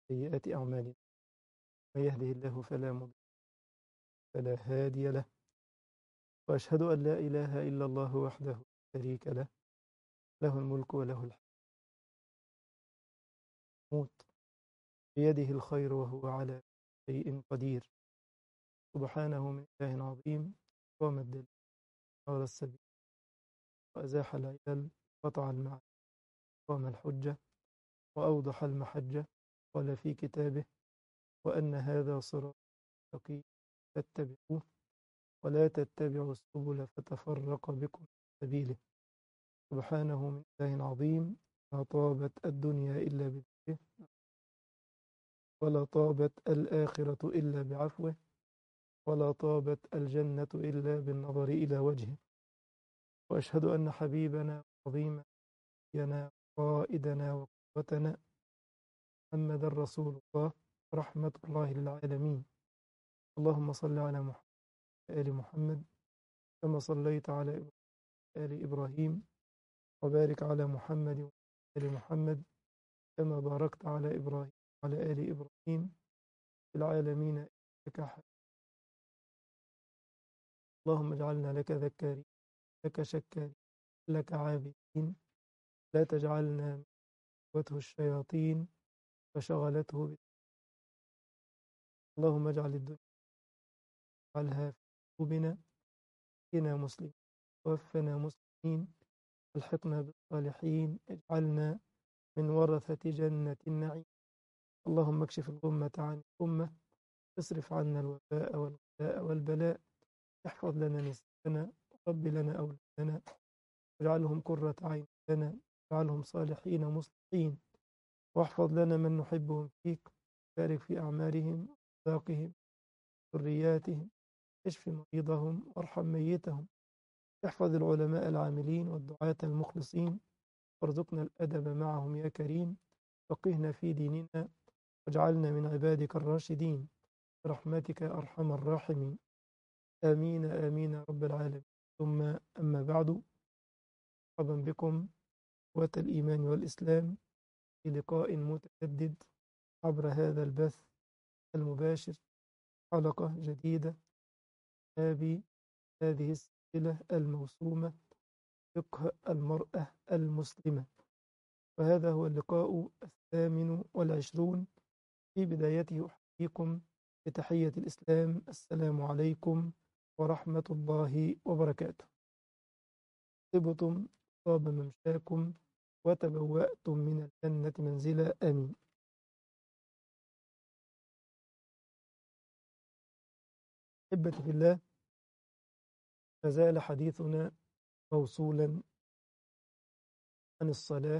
سيئات أعمالنا من يهده الله فلا مضل فلا هادي له وأشهد أن لا إله إلا الله وحده لا شريك له له الملك وله الحمد موت بيده الخير وهو على شيء قدير سبحانه من إله عظيم قام الدليل نار السبيل وأزاح العلل قطع المعنى قام الحجة وأوضح المحجة قال في كتابه وأن هذا صراط مستقيم فاتبعوه ولا تتبعوا السبل فتفرق بكم عن سبيله سبحانه من إله عظيم ما طابت الدنيا إلا بذكره ولا طابت الآخرة إلا بعفوه ولا طابت الجنة إلا بالنظر إلى وجهه وأشهد أن حبيبنا عظيما نبينا قائدنا وقوتنا محمد رسول الله رحمة الله للعالمين اللهم صل على محمد آل محمد كما صليت على آل إبراهيم وبارك على محمد وآل محمد كما باركت على إبراهيم وعلى آل إبراهيم في العالمين إنك حميد اللهم اجعلنا لك ذكارين لك شكارين لك عابدين لا تجعلنا من قوته الشياطين فشغلته بك اللهم اجعل الدنيا اجعلها في قلوبنا إنا مسلمين توفنا مسلمين الحقنا بالصالحين اجعلنا من ورثة جنة النعيم اللهم اكشف الغمة عن الأمة اصرف عنا الوباء والغلاء والبلاء احفظ لنا نساءنا ورب لنا أولادنا واجعلهم قرة عين لنا واجعلهم صالحين مصلحين واحفظ لنا من نحبهم فيك بارك في أعمارهم وأرزاقهم ذرياتهم اشف مريضهم وارحم ميتهم احفظ العلماء العاملين والدعاة المخلصين وارزقنا الأدب معهم يا كريم فقهنا في ديننا واجعلنا من عبادك الراشدين برحمتك أرحم الراحمين آمين آمين يا رب العالمين ثم أما بعد مرحبا بكم قوة الإيمان والإسلام في لقاء متجدد عبر هذا البث المباشر حلقة جديدة باب هذه السلسلة الموسومة فقه المرأة المسلمة وهذا هو اللقاء الثامن والعشرون في بدايته أحييكم بتحية الإسلام السلام عليكم ورحمة الله وبركاته طبتم طاب ممشاكم وتبوأتم من الجنة منزلا آمين أحبتي في الله فزال حديثنا موصولا عن الصلاة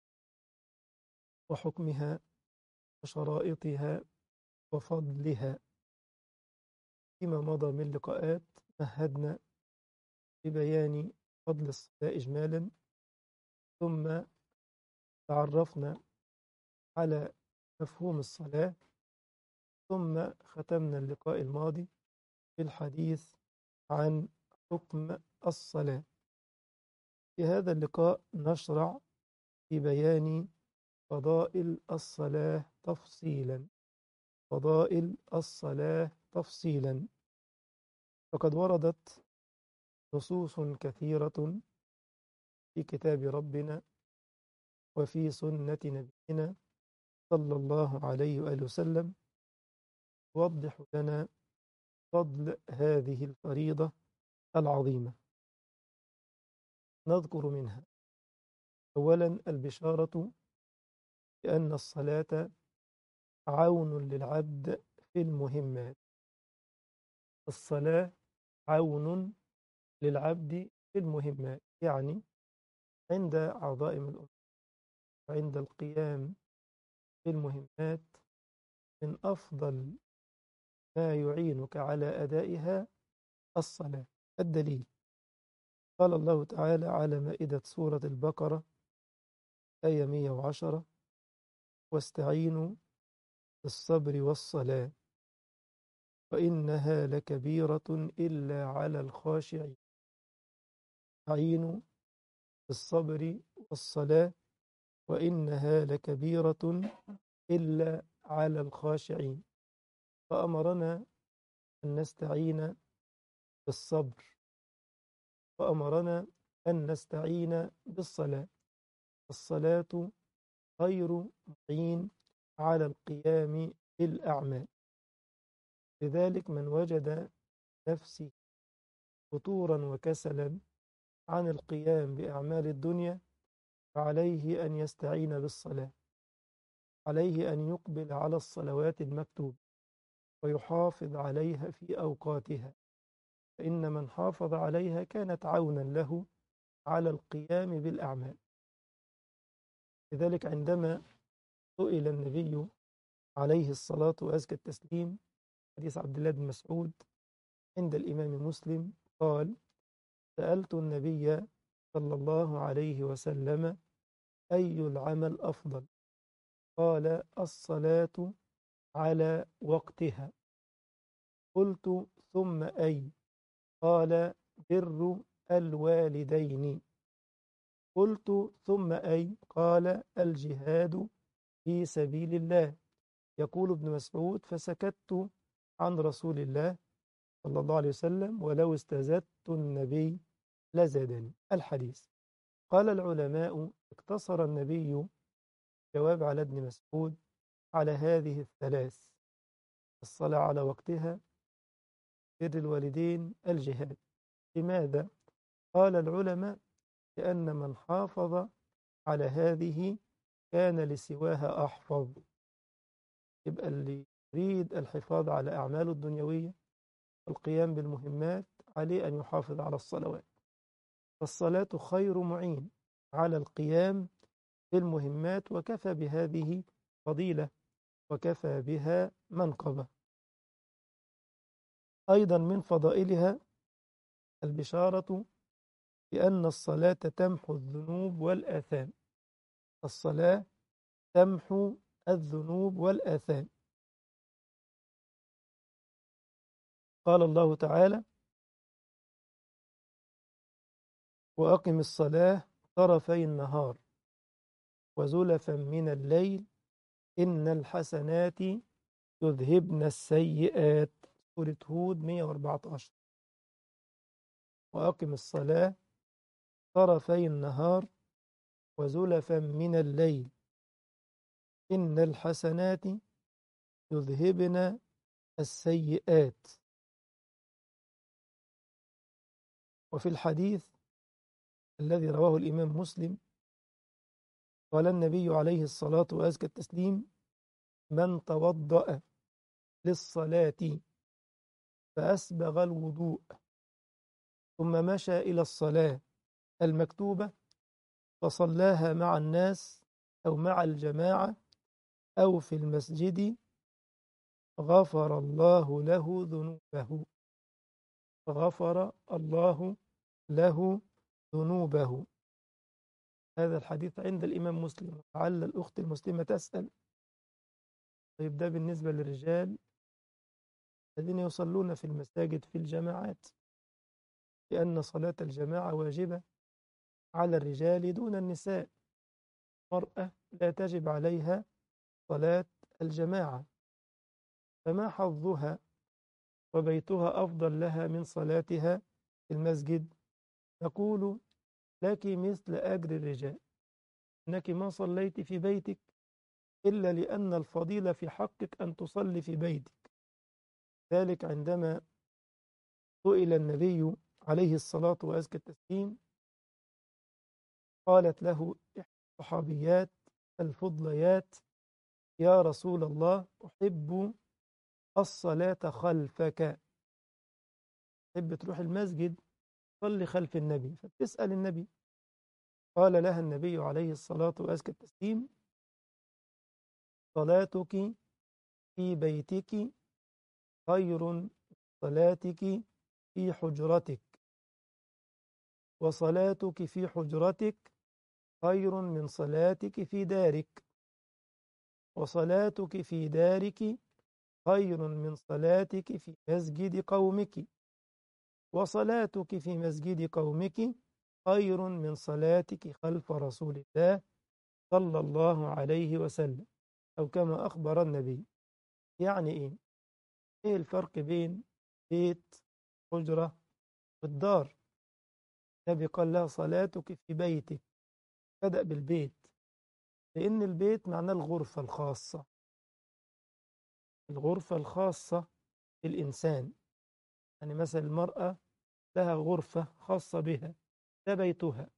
وحكمها وشرائطها وفضلها فيما مضى من لقاءات مهدنا ببيان فضل الصلاة إجمالا ثم تعرفنا على مفهوم الصلاة ثم ختمنا اللقاء الماضي بالحديث عن حكم الصلاة في هذا اللقاء نشرع في بيان فضائل الصلاة تفصيلا فضائل الصلاة تفصيلا فقد وردت نصوص كثيرة في كتاب ربنا وفي سنة نبينا صلى الله عليه وآله وسلم توضح لنا فضل هذه الفريضة العظيمة نذكر منها أولا البشارة بأن الصلاة عون للعبد في المهمات الصلاة عون للعبد في المهمات يعني عند عظائم الأمور وعند القيام في المهمات من أفضل ما يعينك على أدائها الصلاة الدليل قال الله تعالى على مائدة سورة البقرة آية 110 واستعينوا بالصبر والصلاة وإنها لكبيرة إلا على الخاشعين استعينوا بالصبر والصلاة وإنها لكبيرة إلا على الخاشعين فأمرنا أن نستعين بالصبر وأمرنا أن نستعين بالصلاة الصلاة خير معين على القيام بالأعمال لذلك من وجد نفسه فتورا وكسلا عن القيام بأعمال الدنيا فعليه أن يستعين بالصلاة عليه أن يقبل على الصلوات المكتوبة ويحافظ عليها في أوقاتها فإن من حافظ عليها كانت عونا له على القيام بالأعمال لذلك عندما سئل النبي عليه الصلاة وأزكى التسليم حديث عبد الله بن مسعود عند الإمام مسلم قال سألت النبي صلى الله عليه وسلم أي العمل أفضل قال الصلاة على وقتها قلت ثم أي قال بر الوالدين قلت ثم أي قال الجهاد في سبيل الله يقول ابن مسعود فسكت عن رسول الله صلى الله عليه وسلم ولو استزدت النبي لزادني الحديث قال العلماء اقتصر النبي جواب على ابن مسعود على هذه الثلاث الصلاة على وقتها بر الوالدين الجهاد لماذا؟ قال العلماء لأن من حافظ على هذه كان لسواها أحفظ يبقى اللي يريد الحفاظ على أعماله الدنيوية والقيام بالمهمات عليه أن يحافظ على الصلوات فالصلاة خير معين على القيام بالمهمات وكفى بهذه فضيلة وكفى بها منقبة أيضا من فضائلها البشارة بأن الصلاة تمحو الذنوب والآثام الصلاة تمحو الذنوب والآثام قال الله تعالى وأقم الصلاة طرفي النهار وزلفا من الليل إن الحسنات يذهبن السيئات سورة هود 114 وأقم الصلاة طرفي النهار وزلفا من الليل إن الحسنات يذهبن السيئات وفي الحديث الذي رواه الإمام مسلم قال النبي عليه الصلاة وأزكى التسليم من توضأ للصلاة فأسبغ الوضوء ثم مشى إلى الصلاة المكتوبة فصلاها مع الناس أو مع الجماعة أو في المسجد غفر الله له ذنوبه غفر الله له ذنوبه هذا الحديث عند الإمام مسلم لعل الأخت المسلمة تسأل طيب ده بالنسبة للرجال الذين يصلون في المساجد في الجماعات لأن صلاة الجماعة واجبة على الرجال دون النساء المرأة لا تجب عليها صلاة الجماعة فما حظها وبيتها أفضل لها من صلاتها في المسجد نقول لك مثل أجر الرجال أنك ما صليت في بيتك إلا لأن الفضيلة في حقك أن تصلي في بيتك ذلك عندما سئل النبي عليه الصلاة وأزكى التسليم قالت له إحدى الصحابيات الفضليات يا رسول الله أحب الصلاة خلفك تحب تروح المسجد صلي خلف النبي فتسأل النبي قال لها النبي عليه الصلاة وأزكى التسليم صلاتك في بيتك خير من صلاتك في حجرتك وصلاتك في حجرتك خير من صلاتك في دارك وصلاتك في دارك خير من صلاتك في مسجد قومك وصلاتك في مسجد قومك خير من صلاتك خلف رسول الله صلى الله عليه وسلم أو كما أخبر النبي يعني إيه؟ إيه الفرق بين بيت حجرة والدار النبي قال لها صلاتك في بيتك بدأ بالبيت لأن البيت معناه الغرفة الخاصة الغرفة الخاصة للإنسان يعني مثلا المرأة لها غرفة خاصة بها ده بيتها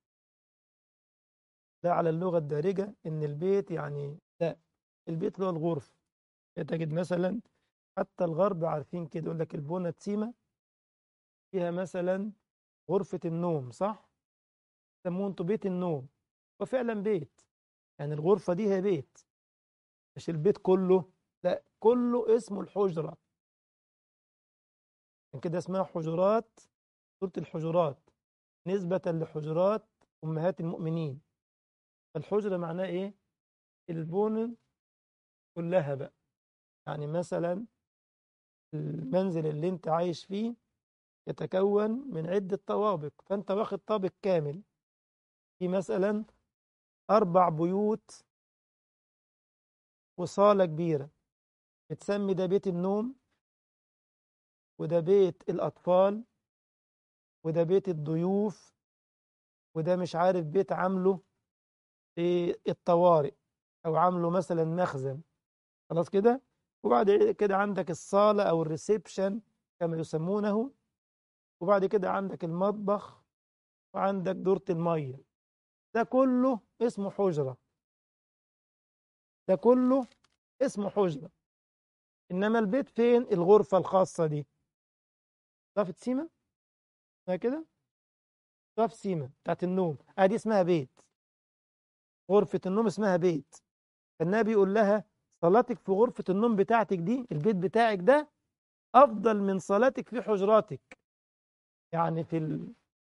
ده على اللغة الدارجة إن البيت يعني لا البيت له الغرفة تجد مثلا حتى الغرب عارفين كده يقول لك البونة تسيمة فيها مثلا غرفة النوم صح؟ سموه انتوا بيت النوم وفعلا بيت يعني الغرفة دي هي بيت مش البيت كله لا كله اسمه الحجرة عشان كده اسمها حجرات سورة الحجرات نسبة لحجرات أمهات المؤمنين الحجرة معناه إيه؟ البون كلها بقى يعني مثلا المنزل اللي انت عايش فيه يتكون من عدة طوابق فانت واخد طابق كامل في مثلا أربع بيوت وصالة كبيرة بتسمي ده بيت النوم وده بيت الأطفال وده بيت الضيوف وده مش عارف بيت عامله في الطوارئ أو عامله مثلا مخزن خلاص كده وبعد كده عندك الصالة أو الريسبشن كما يسمونه وبعد كده عندك المطبخ وعندك دورة المية ده كله اسمه حجرة ده كله اسمه حجرة إنما البيت فين الغرفة الخاصة دي غرفة سيما ما كده غرفة سيما بتاعت النوم ادي اسمها بيت غرفة النوم اسمها بيت فالنبي يقول لها صلاتك في غرفة النوم بتاعتك دي البيت بتاعك ده أفضل من صلاتك في حجراتك يعني في ال...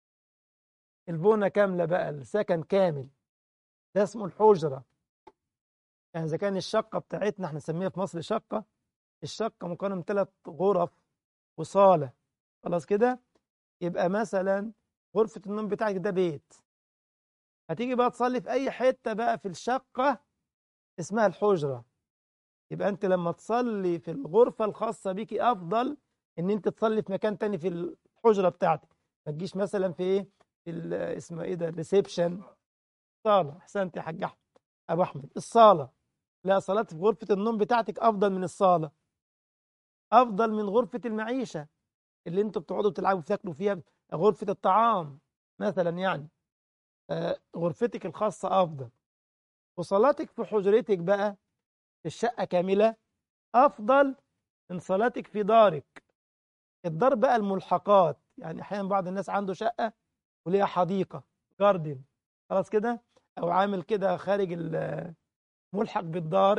البونة كاملة بقى السكن كامل ده اسمه الحجرة يعني إذا كان الشقة بتاعتنا احنا نسميها في مصر شقة الشقة مكونة من ثلاث غرف وصالة خلاص كده يبقى مثلا غرفة النوم بتاعك ده بيت هتيجي بقى تصلي في أي حتة بقى في الشقة اسمها الحجرة يبقى أنت لما تصلي في الغرفة الخاصة بيكي أفضل إن أنت تصلي في مكان تاني في الحجرة بتاعتك ما تجيش مثلا في إيه في اسمه إيه ده الريسبشن صالة أحسنت يا حاج أحمد أبو أحمد الصالة لا صلاة في غرفة النوم بتاعتك أفضل من الصالة أفضل من غرفة المعيشة اللي أنتوا بتقعدوا تلعبوا تاكلوا فيها غرفة الطعام مثلا يعني آه غرفتك الخاصة أفضل وصلاتك في حجرتك بقى في الشقة كاملة أفضل من صلاتك في دارك الدار بقى الملحقات يعني أحيانا بعض الناس عنده شقة وليها حديقة جاردن خلاص كده أو عامل كده خارج ملحق بالدار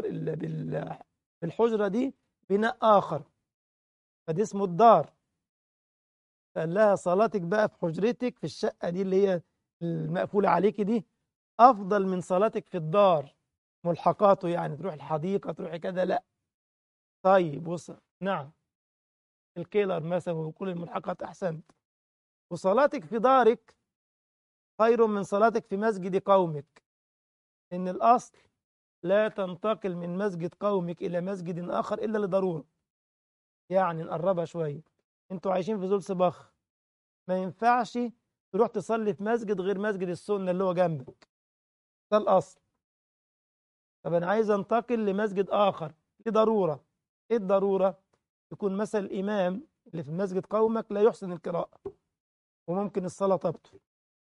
بالحجرة دي بناء آخر فدي اسمه الدار فقال لها صلاتك بقى في حجرتك في الشقة دي اللي هي المقفولة عليك دي أفضل من صلاتك في الدار ملحقاته يعني تروح الحديقة تروحي كده لا طيب بص نعم الكيلر مثلا وكل الملحقات أحسنت وصلاتك في دارك خير من صلاتك في مسجد قومك إن الأصل لا تنتقل من مسجد قومك إلى مسجد آخر إلا لضرورة يعني نقربها شوية انتوا عايشين في زولسباخ ما ينفعش تروح تصلي في مسجد غير مسجد السنة اللي هو جنبك ده الأصل طب أنا عايز أنتقل لمسجد آخر لضرورة إيه الضرورة؟ يكون مثلا الإمام اللي في مسجد قومك لا يحسن القراءة وممكن الصلاة تبطل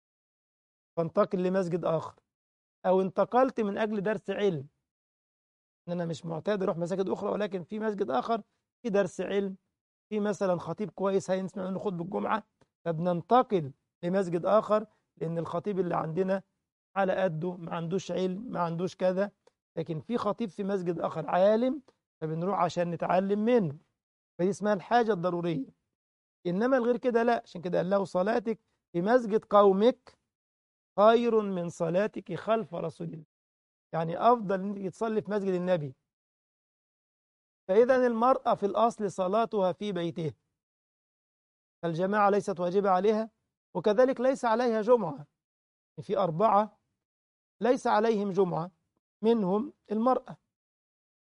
فانتقل لمسجد آخر أو انتقلت من أجل درس علم إن أنا مش معتاد أروح مساجد أخرى ولكن في مسجد آخر في درس علم في مثلا خطيب كويس هينسمع منه خطبة الجمعة فبننتقل لمسجد آخر لأن الخطيب اللي عندنا على قده ما عندوش علم ما عندوش كذا لكن في خطيب في مسجد آخر عالم فبنروح عشان نتعلم منه فدي اسمها الحاجة الضرورية إنما الغير كده لا عشان كده قال له صلاتك في مسجد قومك خير من صلاتك خلف رسول الله يعني أفضل أنك تصلي في مسجد النبي فإذا المرأة في الأصل صلاتها في بيتها فالجماعة ليست واجبة عليها وكذلك ليس عليها جمعة في أربعة ليس عليهم جمعة منهم المرأة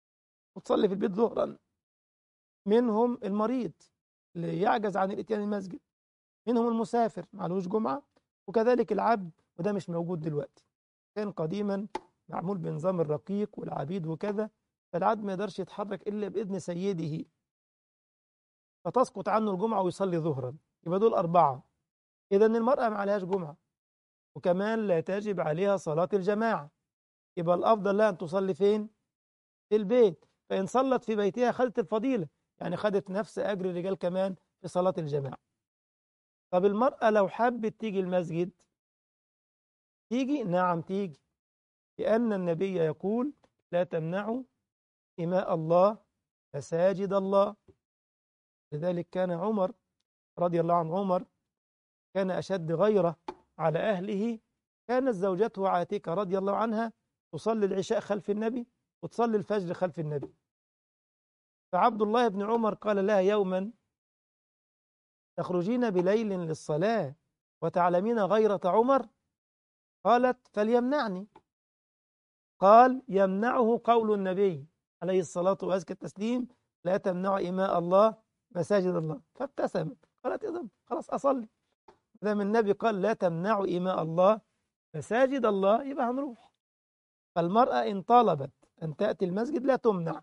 وتصلي في البيت ظهرا منهم المريض اللي يعجز عن الاتيان المسجد منهم المسافر معلوش جمعة وكذلك العبد وده مش موجود دلوقتي كان قديما معمول بنظام الرقيق والعبيد وكذا فالعبد ما يقدرش يتحرك إلا بإذن سيده فتسقط عنه الجمعة ويصلي ظهرا يبقى دول أربعة إذا المرأة ما عليهاش جمعة وكمان لا تجب عليها صلاة الجماعة يبقى الأفضل لها أن تصلي فين؟ في البيت فإن صلت في بيتها خدت الفضيلة يعني خدت نفس أجر الرجال كمان في صلاة الجماعة طب المرأة لو حبت تيجي المسجد تيجي نعم تيجي لأن النبي يقول لا تمنعوا إماء الله مساجد الله لذلك كان عمر رضي الله عن عمر كان أشد غيرة على أهله كانت زوجته عاتكة رضي الله عنها تصلي العشاء خلف النبي وتصلي الفجر خلف النبي فعبد الله بن عمر قال لها يوما تخرجين بليل للصلاة وتعلمين غيرة عمر قالت فليمنعني قال يمنعه قول النبي عليه الصلاة وأزكى التسليم لا تمنع إماء الله مساجد الله فابتسمت قالت إذن خلاص أصلي دام النبي قال لا تمنعوا إماء الله مساجد الله يبقى هنروح فالمرأة إن طلبت أن تأتي المسجد لا تمنع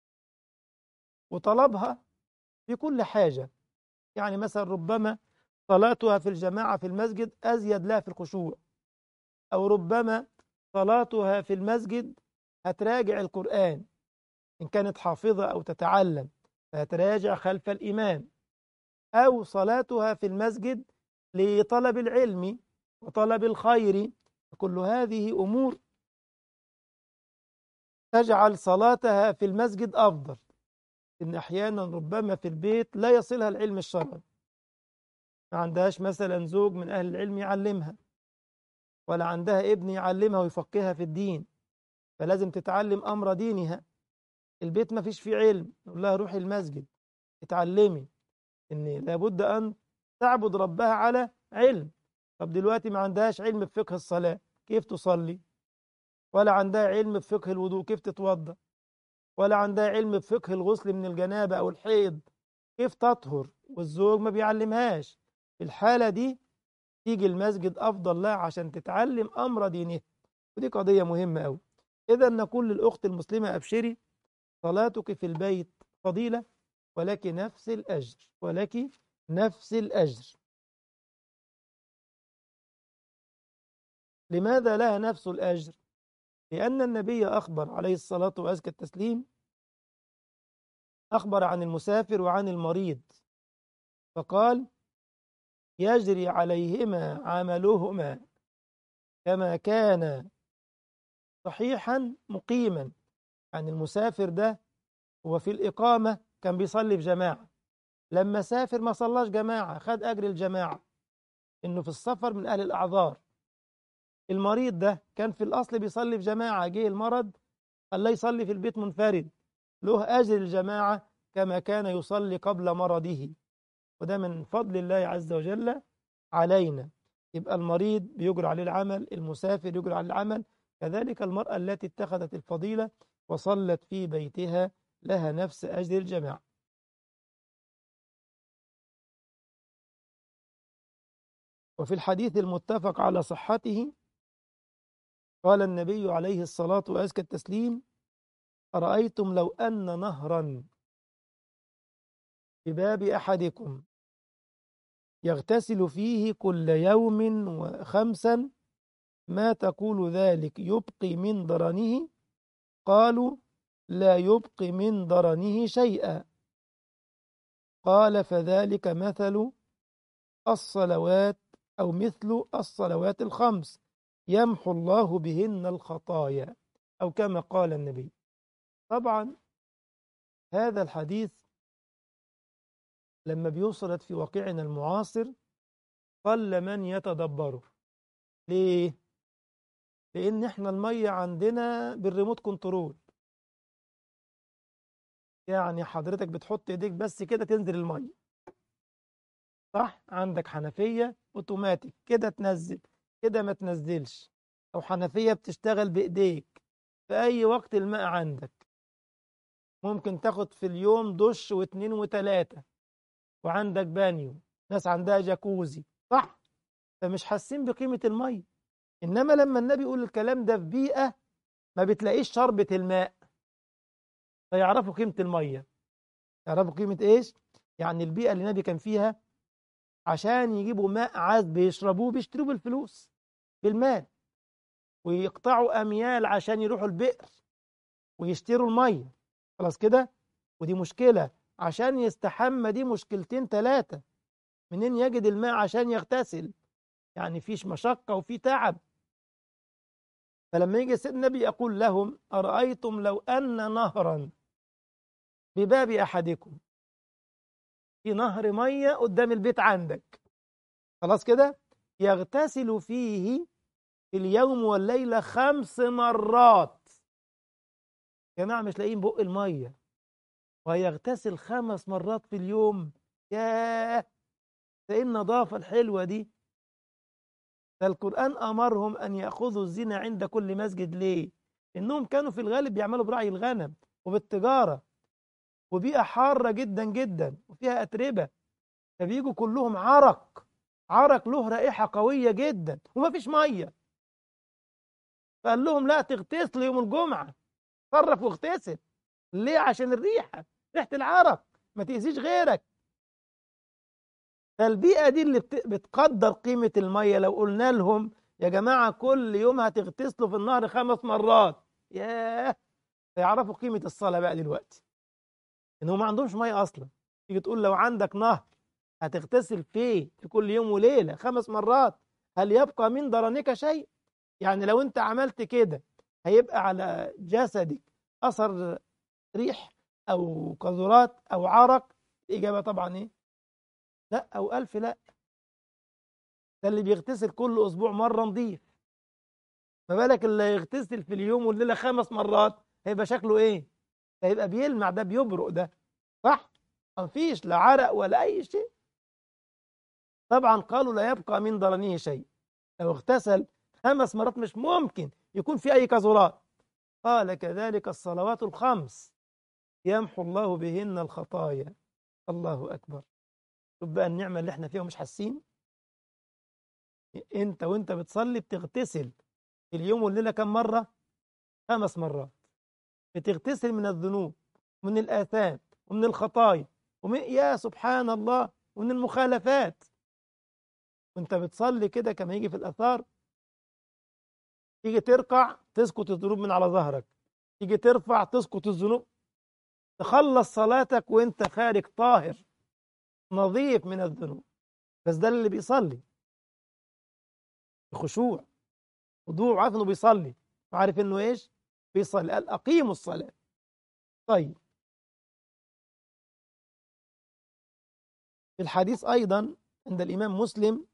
وطلبها في كل حاجة يعني مثلا ربما صلاتها في الجماعة في المسجد أزيد لها في الخشوع أو ربما صلاتها في المسجد هتراجع القرآن إن كانت حافظة أو تتعلم فهتراجع خلف الإمام أو صلاتها في المسجد لطلب العلم وطلب الخير كل هذه أمور تجعل صلاتها في المسجد أفضل إن أحيانا ربما في البيت لا يصلها العلم الشرعي ما عندهاش مثلا زوج من أهل العلم يعلمها ولا عندها ابن يعلمها ويفقهها في الدين فلازم تتعلم أمر دينها البيت ما فيش فيه علم نقول لها روحي المسجد اتعلمي إن لابد أن تعبد ربها على علم طب دلوقتي ما عندهاش علم بفقه الصلاة كيف تصلي ولا عندها علم بفقه الوضوء كيف تتوضا ولا عندها علم بفقه الغسل من الجنابة أو الحيض كيف تطهر والزوج ما بيعلمهاش في الحالة دي تيجي المسجد أفضل لها عشان تتعلم أمر دينها ودي قضية مهمة أوي إذا نقول للأخت المسلمة أبشري صلاتك في البيت فضيلة ولك نفس الأجر ولك نفس الأجر لماذا لها نفس الأجر؟ لأن النبي أخبر عليه الصلاة وأزكى التسليم أخبر عن المسافر وعن المريض فقال يجري عليهما عملهما كما كان صحيحا مقيما يعني المسافر ده هو في الإقامة كان بيصلي في جماعة لما سافر ما صلاش جماعة خد أجر الجماعة إنه في السفر من أهل الأعذار المريض ده كان في الأصل بيصلي في جماعة جه المرض قال لا يصلي في البيت منفرد له أجر الجماعة كما كان يصلي قبل مرضه وده من فضل الله عز وجل علينا يبقى المريض بيجرى عليه العمل المسافر يجرى عليه العمل كذلك المرأة التي اتخذت الفضيلة وصلت في بيتها لها نفس أجر الجماعة وفي الحديث المتفق على صحته قال النبي عليه الصلاة وأزكى التسليم أرأيتم لو أن نهرا بباب أحدكم يغتسل فيه كل يوم وخمسا ما تقول ذلك يبقي من درنه قالوا لا يبقي من درنه شيئا قال فذلك مثل الصلوات أو مثل الصلوات الخمس يمحو الله بهن الخطايا أو كما قال النبي طبعا هذا الحديث لما بيوصلت في واقعنا المعاصر قل من يتدبره ليه؟ لأن احنا المية عندنا بالريموت كنترول يعني حضرتك بتحط ايديك بس كده تنزل المية صح؟ عندك حنفية اوتوماتيك كده تنزل كده ما تنزلش أو حنفية بتشتغل بإيديك في أي وقت الماء عندك ممكن تاخد في اليوم دش واتنين وتلاتة وعندك بانيو ناس عندها جاكوزي صح فمش حاسين بقيمة المية إنما لما النبي يقول الكلام ده في بيئة ما بتلاقيش شربة الماء فيعرفوا قيمة المية يعرفوا قيمة إيش يعني البيئة اللي النبي كان فيها عشان يجيبوا ماء عذب يشربوه بيشتروه بالفلوس بالمال ويقطعوا أميال عشان يروحوا البئر ويشتروا المية خلاص كده ودي مشكلة عشان يستحمى دي مشكلتين ثلاثة منين يجد الماء عشان يغتسل يعني فيش مشقة وفي تعب فلما يجي سيدنا النبي يقول لهم أرأيتم لو أن نهرا بباب أحدكم في نهر مية قدام البيت عندك خلاص كده يغتسل فيه في اليوم والليلة خمس مرات يا جماعة مش لاقيين بق المية وهيغتسل خمس مرات في اليوم ياه ده ايه النظافة الحلوة دي فالقرآن أمرهم أن يأخذوا الزنا عند كل مسجد ليه؟ إنهم كانوا في الغالب بيعملوا برعي الغنم وبالتجارة وبيئة حارة جدا جدا وفيها أتربة فبيجوا كلهم عرق عرق له رائحة قوية جدا ومفيش مية فقال لهم لا تغتسلوا يوم الجمعة تصرف واغتسل ليه عشان الريحة ريحة العرق ما تأذيش غيرك فالبيئة دي اللي بتقدر قيمة المية لو قلنا لهم يا جماعة كل يوم هتغتسلوا في النهر خمس مرات ياه يعرفوا قيمة الصلاة بقى دلوقتي إنهم ما عندهمش مية أصلا تيجي تقول لو عندك نهر هتغتسل فيه في كل يوم وليلة خمس مرات هل يبقى من درنك شيء يعني لو أنت عملت كده هيبقى على جسدك أثر ريح أو قذرات أو عرق الإجابة طبعا إيه لا أو ألف لا ده اللي بيغتسل كل أسبوع مرة نظيف ما بالك اللي يغتسل في اليوم والليلة خمس مرات هيبقى شكله إيه ده هيبقى بيلمع ده بيبرق ده صح مفيش لا عرق ولا أي شيء طبعا قالوا لا يبقى من ضرنه شيء لو اغتسل خمس مرات مش ممكن يكون في أي كذرات قال كذلك الصلوات الخمس يمحو الله بهن الخطايا الله أكبر شوف بقى النعمة اللي احنا فيها ومش حاسين انت وانت بتصلي بتغتسل في اليوم والليلة كم مرة خمس مرات بتغتسل من الذنوب ومن الآثام ومن الخطايا ومن يا سبحان الله ومن المخالفات وانت بتصلي كده كما يجي في الآثار تيجي تركع تسقط الذنوب من على ظهرك تيجي ترفع تسقط الذنوب تخلص صلاتك وانت خارج طاهر نظيف من الذنوب بس ده اللي بيصلي بخشوع خضوع عارف انه بيصلي وعارف انه ايش بيصلي قال اقيموا الصلاه طيب في الحديث ايضا عند الامام مسلم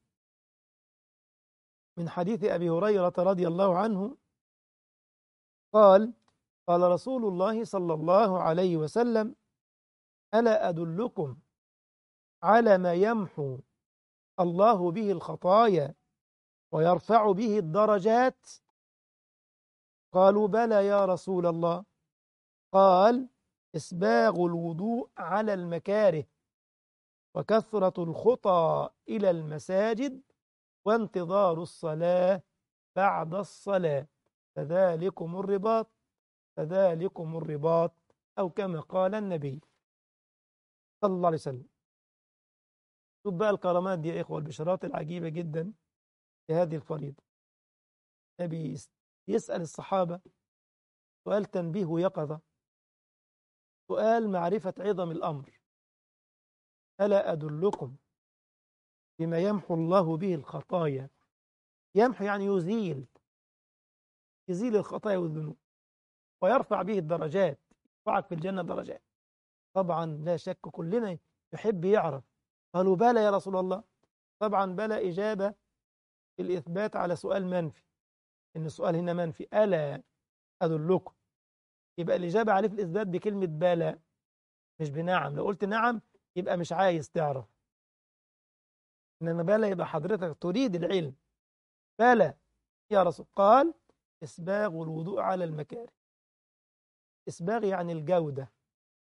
من حديث ابي هريره رضي الله عنه قال قال رسول الله صلى الله عليه وسلم الا ادلكم على ما يمحو الله به الخطايا ويرفع به الدرجات قالوا بلى يا رسول الله قال اسباغ الوضوء على المكاره وكثرة الخطى إلى المساجد وانتظار الصلاة بعد الصلاة فذلكم الرباط فذلكم الرباط أو كما قال النبي صلى الله عليه وسلم شوف بقى الكرامات دي يا إخوة البشارات العجيبة جدا في هذه الفريضة النبي يسأل الصحابة سؤال تنبيه ويقظة سؤال معرفة عظم الأمر ألا أدلكم بما يمحو الله به الخطايا يمحو يعني يزيل يزيل الخطايا والذنوب ويرفع به الدرجات يرفعك في الجنة درجات طبعا لا شك كلنا يحب يعرف قالوا بلى يا رسول الله طبعا بلى إجابة الإثبات على سؤال منفي إن السؤال هنا منفي ألا أدلكم يبقى الإجابة عليه في الإثبات بكلمة بلى مش بنعم لو قلت نعم يبقى مش عايز تعرف إنما بلى يبقى حضرتك تريد العلم بلى يا رسول قال إسباغ الوضوء على المكاره إسباغ يعني الجودة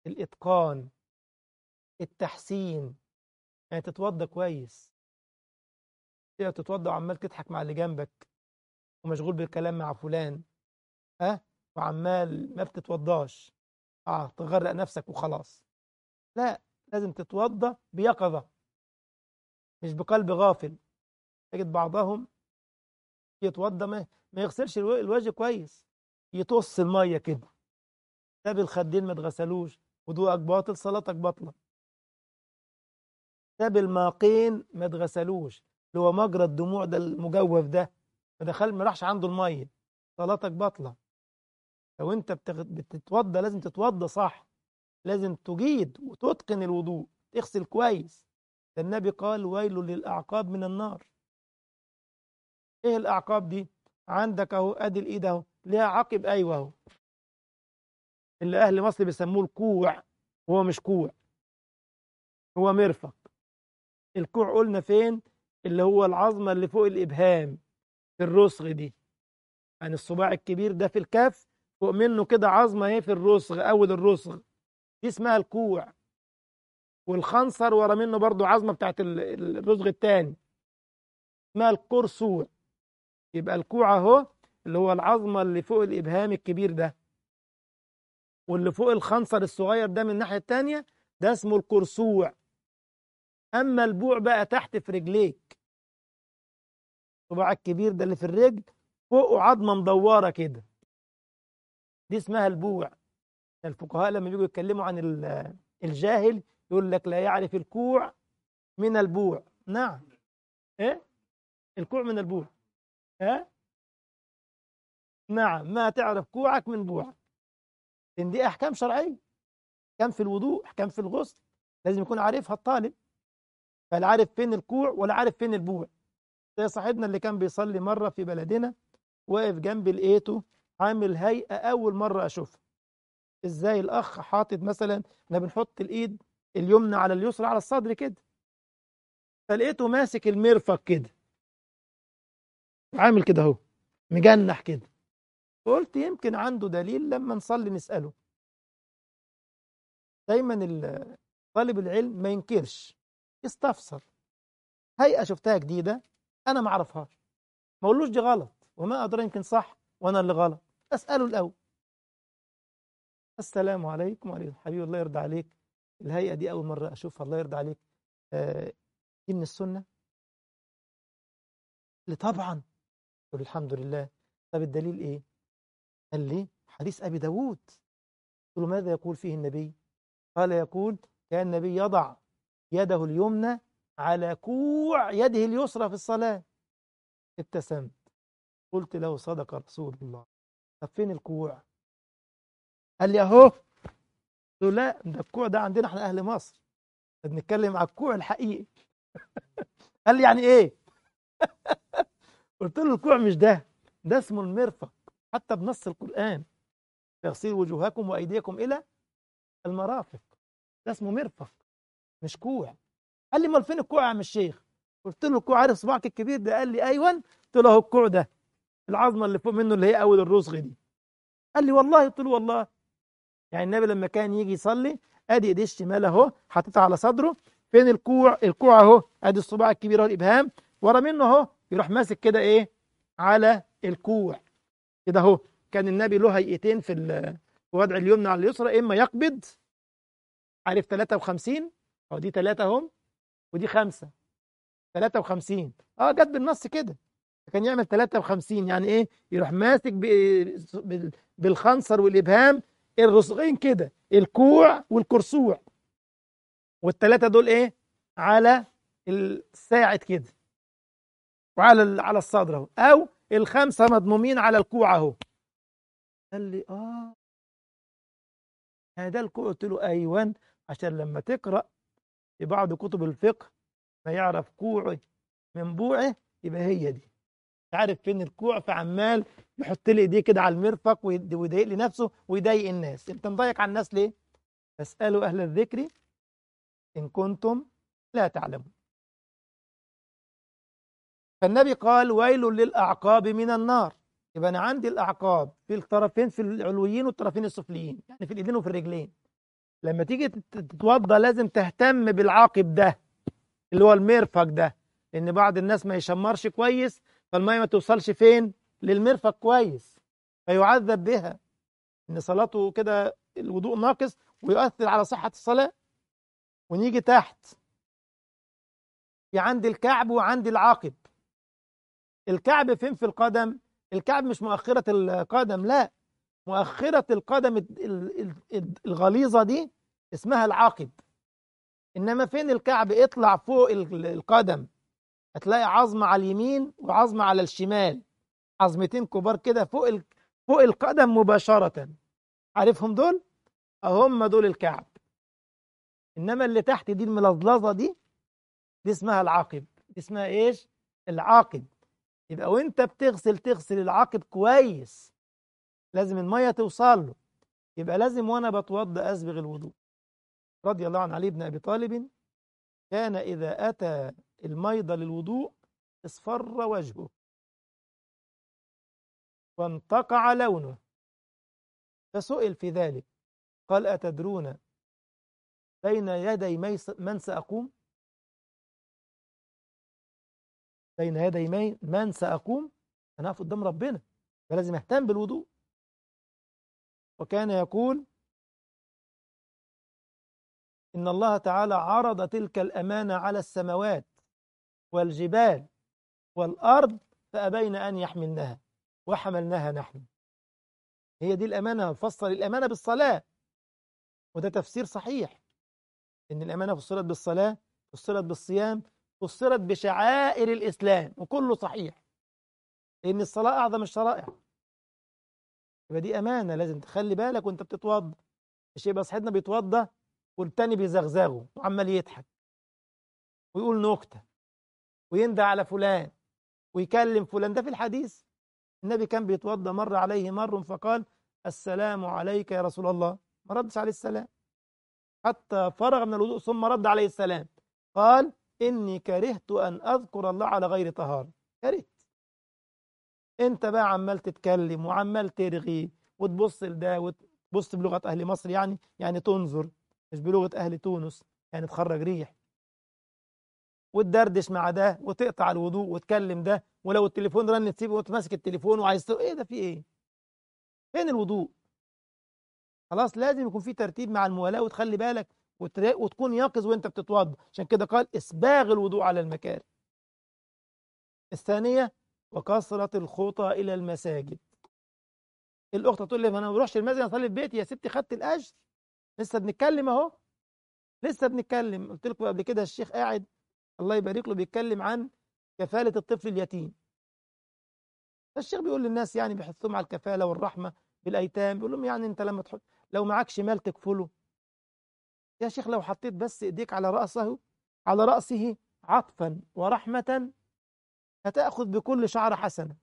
الإتقان التحسين يعني تتوضى كويس تبقى تتوضى وعمال تضحك مع اللي جنبك ومشغول بالكلام مع فلان ها وعمال ما بتتوضاش اه تغرق نفسك وخلاص لا لازم تتوضى بيقظة مش بقلب غافل تجد بعضهم يتوضى ما, ما يغسلش الو- الوجه كويس يطص المية كده ساب الخدين ما اتغسلوش وضوءك باطل صلاتك باطلة ساب الماقين ما اتغسلوش اللي هو مجرى الدموع ده المجوف ده ما دخل ما راحش عنده المية صلاتك باطلة لو انت بتغ... بتتوضى لازم تتوضى صح لازم تجيد وتتقن الوضوء تغسل كويس ده النبي قال ويل للأعقاب من النار ايه الأعقاب دي عندك اهو ادي الايد اهو ليها عقب ايوه اهو اللي اهل مصر بيسموه الكوع هو مش كوع هو مرفق الكوع قلنا فين اللي هو العظمة اللي فوق الإبهام في الرسغ دي يعني الصباع الكبير ده في الكف فوق منه كده عظمة اهي في الرسغ أول الرسغ دي اسمها الكوع والخنصر ورا منه برضو عظمة بتاعت ال- ال- الرسغ التاني اسمها القرصوع يبقى الكوع اهو اللي هو العظمة اللي فوق الإبهام الكبير ده واللي فوق الخنصر الصغير ده من الناحية التانية ده اسمه القرصوع أما البوع بقى تحت في رجليك الصباع الكبير ده اللي في الرجل فوقه عظمة مدورة كده دي اسمها البوع الفقهاء لما بيجوا يتكلموا عن ال- الجاهل يقول لك لا يعرف الكوع من البوع نعم ايه الكوع من البوع ها نعم ما تعرف كوعك من بوعك لان دي احكام شرعيه احكام في الوضوء احكام في الغسل لازم يكون عارفها الطالب فلا عارف فين الكوع ولا عارف فين البوع زي صاحبنا اللي كان بيصلي مره في بلدنا واقف جنبي لقيته عامل هيئه اول مره اشوفها ازاي الاخ حاطط مثلا احنا بنحط الايد اليمنى على اليسرى على الصدر كده فلقيته ماسك المرفق كده عامل كده اهو مجنح كده قلت يمكن عنده دليل لما نصلي نسأله دايما ال- طالب العلم ما ينكرش يستفسر هيئة شفتها جديدة أنا ما أعرفهاش ما أقولوش دي غلط وما أدري يمكن صح وأنا اللي غلط أسأله الأول السلام عليكم وعليكم حبيبي الله يرضى عليك الهيئة دي أول مرة أشوفها الله يرضى عليك آه، دي من السنة قال لي طبعا قلت له الحمد لله طب الدليل إيه قال لي حديث أبي داود قلت له ماذا يقول فيه النبي قال يقول كان النبي يضع يده اليمنى على كوع يده اليسرى في الصلاة ابتسمت قلت له صدق رسول الله طب فين الكوع قال لي اهو قلت له لا ده الكوع ده عندنا احنا اهل مصر بنتكلم على الكوع الحقيقي قال لي يعني ايه قلت له الكوع مش ده ده اسمه المرفق حتى بنص القرآن تغسلوا وجوهكم وأيديكم إلى المرافق ده اسمه مرفق مش كوع قال لي امال فين الكوع يا عم الشيخ قلت له الكوع عارف صباعك الكبير ده قال لي ايوه قلت له اهو الكوع ده العظمه اللي فوق منه اللي هي اول الرسغ دي قال لي والله قلت له والله يعني النبي لما كان يجي يصلي ادي ايديه الشمال اهو حاططها على صدره فين الكوع الكوع اهو ادي الصباع الكبير اهو الابهام ورا منه اهو يروح ماسك كده ايه على الكوع كده اهو كان النبي له هيئتين في ال- في وضع اليمنى على اليسرى اما يقبض عارف 53 اهو دي 3 اهم ودي خمسة 53 اه جت بالنص كده كان يعمل 53 يعني ايه يروح ماسك ب- بال- بالخنصر والابهام الرسغين كده الكوع والكرسوع والثلاثه دول ايه على الساعد كده وعلى ال- على الصدر اهو او الخمسه مضمومين على الكوع اهو قال لي اه يعني ده الكوع قلت له ايوه عشان لما تقرا في بعض كتب الفقه ما يعرف كوعه من بوعه يبقى هي دي عارف فين الكوع فعمال يحط لي ايديه كده على المرفق ويد- ويضايق لي نفسه ويضايق الناس انت مضايق على الناس ليه فاسالوا اهل الذكر ان كنتم لا تعلمون فالنبي قال ويل للاعقاب من النار يبقى انا عندي الاعقاب في الطرفين في العلويين والطرفين السفليين يعني في الايدين وفي الرجلين لما تيجي تت- تتوضى لازم تهتم بالعاقب ده اللي هو المرفق ده لان بعض الناس ما يشمرش كويس فالميه ما توصلش فين للمرفق كويس فيعذب بها ان صلاته كده الوضوء ناقص ويؤثر على صحة الصلاة ونيجي تحت في عند الكعب وعند العاقب الكعب فين في القدم الكعب مش مؤخرة القدم لا مؤخرة القدم ال- ال- ال- الغليظة دي اسمها العاقب إنما فين الكعب اطلع فوق ال- القدم هتلاقي عظمة على اليمين وعظمة على الشمال عظمتين كبار كده فوق ال- فوق القدم مباشرة عارفهم دول هم دول الكعب انما اللي تحت دي الملظلظه دي دي اسمها العاقب دي اسمها ايش العاقب يبقى وانت بتغسل تغسل العاقب كويس لازم الميه توصل له يبقى لازم وانا بتوضا اسبغ الوضوء رضي الله عن علي بن ابي طالب كان اذا اتى الميض للوضوء اصفر وجهه وانتقع لونه فسئل في ذلك قال أتدرون بين يدي ميس- من سأقوم بين يدي مي- من سأقوم أنا أقف قدام ربنا فلازم أهتم بالوضوء وكان يقول إن الله تعالى عرض تلك الأمانة على السماوات والجبال والأرض فأبين أن يحملنها وحملناها نحن هي دي الأمانة فصل الأمانة بالصلاة وده تفسير صحيح إن الأمانة فسرت بالصلاة فسرت بالصيام فسرت بشعائر الإسلام وكله صحيح لأن الصلاة أعظم الشرائع يبقى دي أمانة لازم تخلي بالك وأنت بتتوضى مش يبقى صاحبنا بيتوضى والتاني بيزغزغه وعمال يضحك ويقول نكتة ويندى على فلان ويكلم فلان ده في الحديث النبي كان بيتوضى مر عليه مر فقال السلام عليك يا رسول الله ما ردش عليه السلام حتى فرغ من الوضوء ثم رد عليه السلام قال إني كرهت أن أذكر الله على غير طهارة كرهت أنت بقى عمال تتكلم وعمال ترغي وتبص لده وتبص بلغة أهل مصر يعني يعني تنظر مش بلغة أهل تونس يعني تخرج ريح وتدردش مع ده وتقطع الوضوء وتكلم ده ولو التليفون رن تسيبه وتمسك التليفون وعايز تق... ايه ده في ايه فين الوضوء خلاص لازم يكون في ترتيب مع الموالاة وتخلي بالك وتر... وتكون يقظ وانت بتتوضا عشان كده قال اسباغ الوضوء على المكاره الثانية وكثرة الخطى إلى المساجد الأخت تقول لي ما أنا ما بروحش المسجد أصلي في بيتي يا ستي خدت الأجر لسه بنتكلم أهو لسه بنتكلم قلت لكم قبل كده الشيخ قاعد الله يبارك له بيتكلم عن كفالة الطفل اليتيم فالشيخ بيقول للناس يعني بيحثهم على الكفالة والرحمة بالأيتام بيقول لهم يعني أنت لما تحط لو معكش مال تكفله يا شيخ لو حطيت بس إيديك على رأسه على رأسه عطفا ورحمة هتأخذ بكل شعر حسنة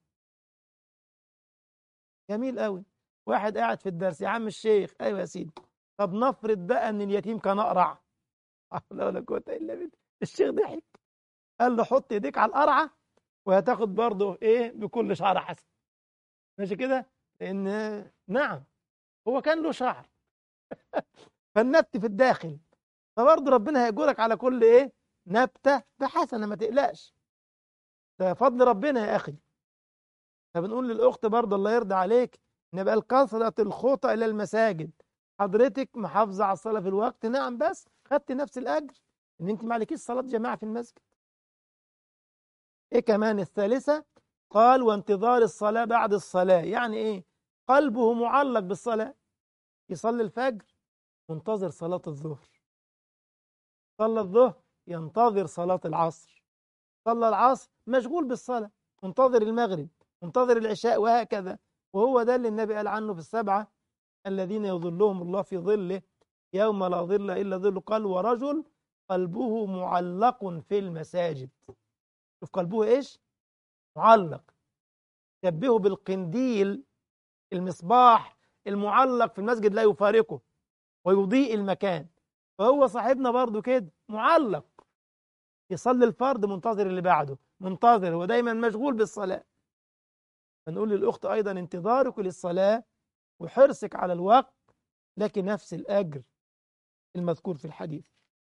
جميل قوي واحد قاعد في الدرس يا عم الشيخ أيوة يا سيدي طب نفرض بقى أن اليتيم كان أقرع لا ولا قوة إلا بالله الشيخ ضحك قال له حط ايديك على القرعه وهتاخد برضه ايه بكل شعر حسن ماشي كده لان نعم هو كان له شعر فالنبت في الداخل فبرضه ربنا هيأجرك على كل ايه نبته بحسنه ما تقلقش ده فضل ربنا يا اخي فبنقول للاخت برضه الله يرضى عليك نبقى الكثره الخطى الى المساجد حضرتك محافظه على الصلاه في الوقت نعم بس خدت نفس الاجر ان انت ما عليكيش صلاه جماعه في المسجد ايه كمان الثالثه قال وانتظار الصلاه بعد الصلاه يعني ايه قلبه معلق بالصلاه يصلي الفجر منتظر صلاه الظهر صلى الظهر ينتظر صلاه العصر صلى العصر مشغول بالصلاه منتظر المغرب منتظر العشاء وهكذا وهو ده اللي النبي قال عنه في السبعه الذين يظلهم الله في ظله يوم لا ظل الا ظله قال ورجل قلبه معلق في المساجد شوف قلبه ايش معلق شبهه بالقنديل المصباح المعلق في المسجد لا يفارقه ويضيء المكان فهو صاحبنا برضو كده معلق يصلي الفرض منتظر اللي بعده منتظر هو دايما مشغول بالصلاة فنقول للأخت أيضا انتظارك للصلاة وحرصك على الوقت لك نفس الأجر المذكور في الحديث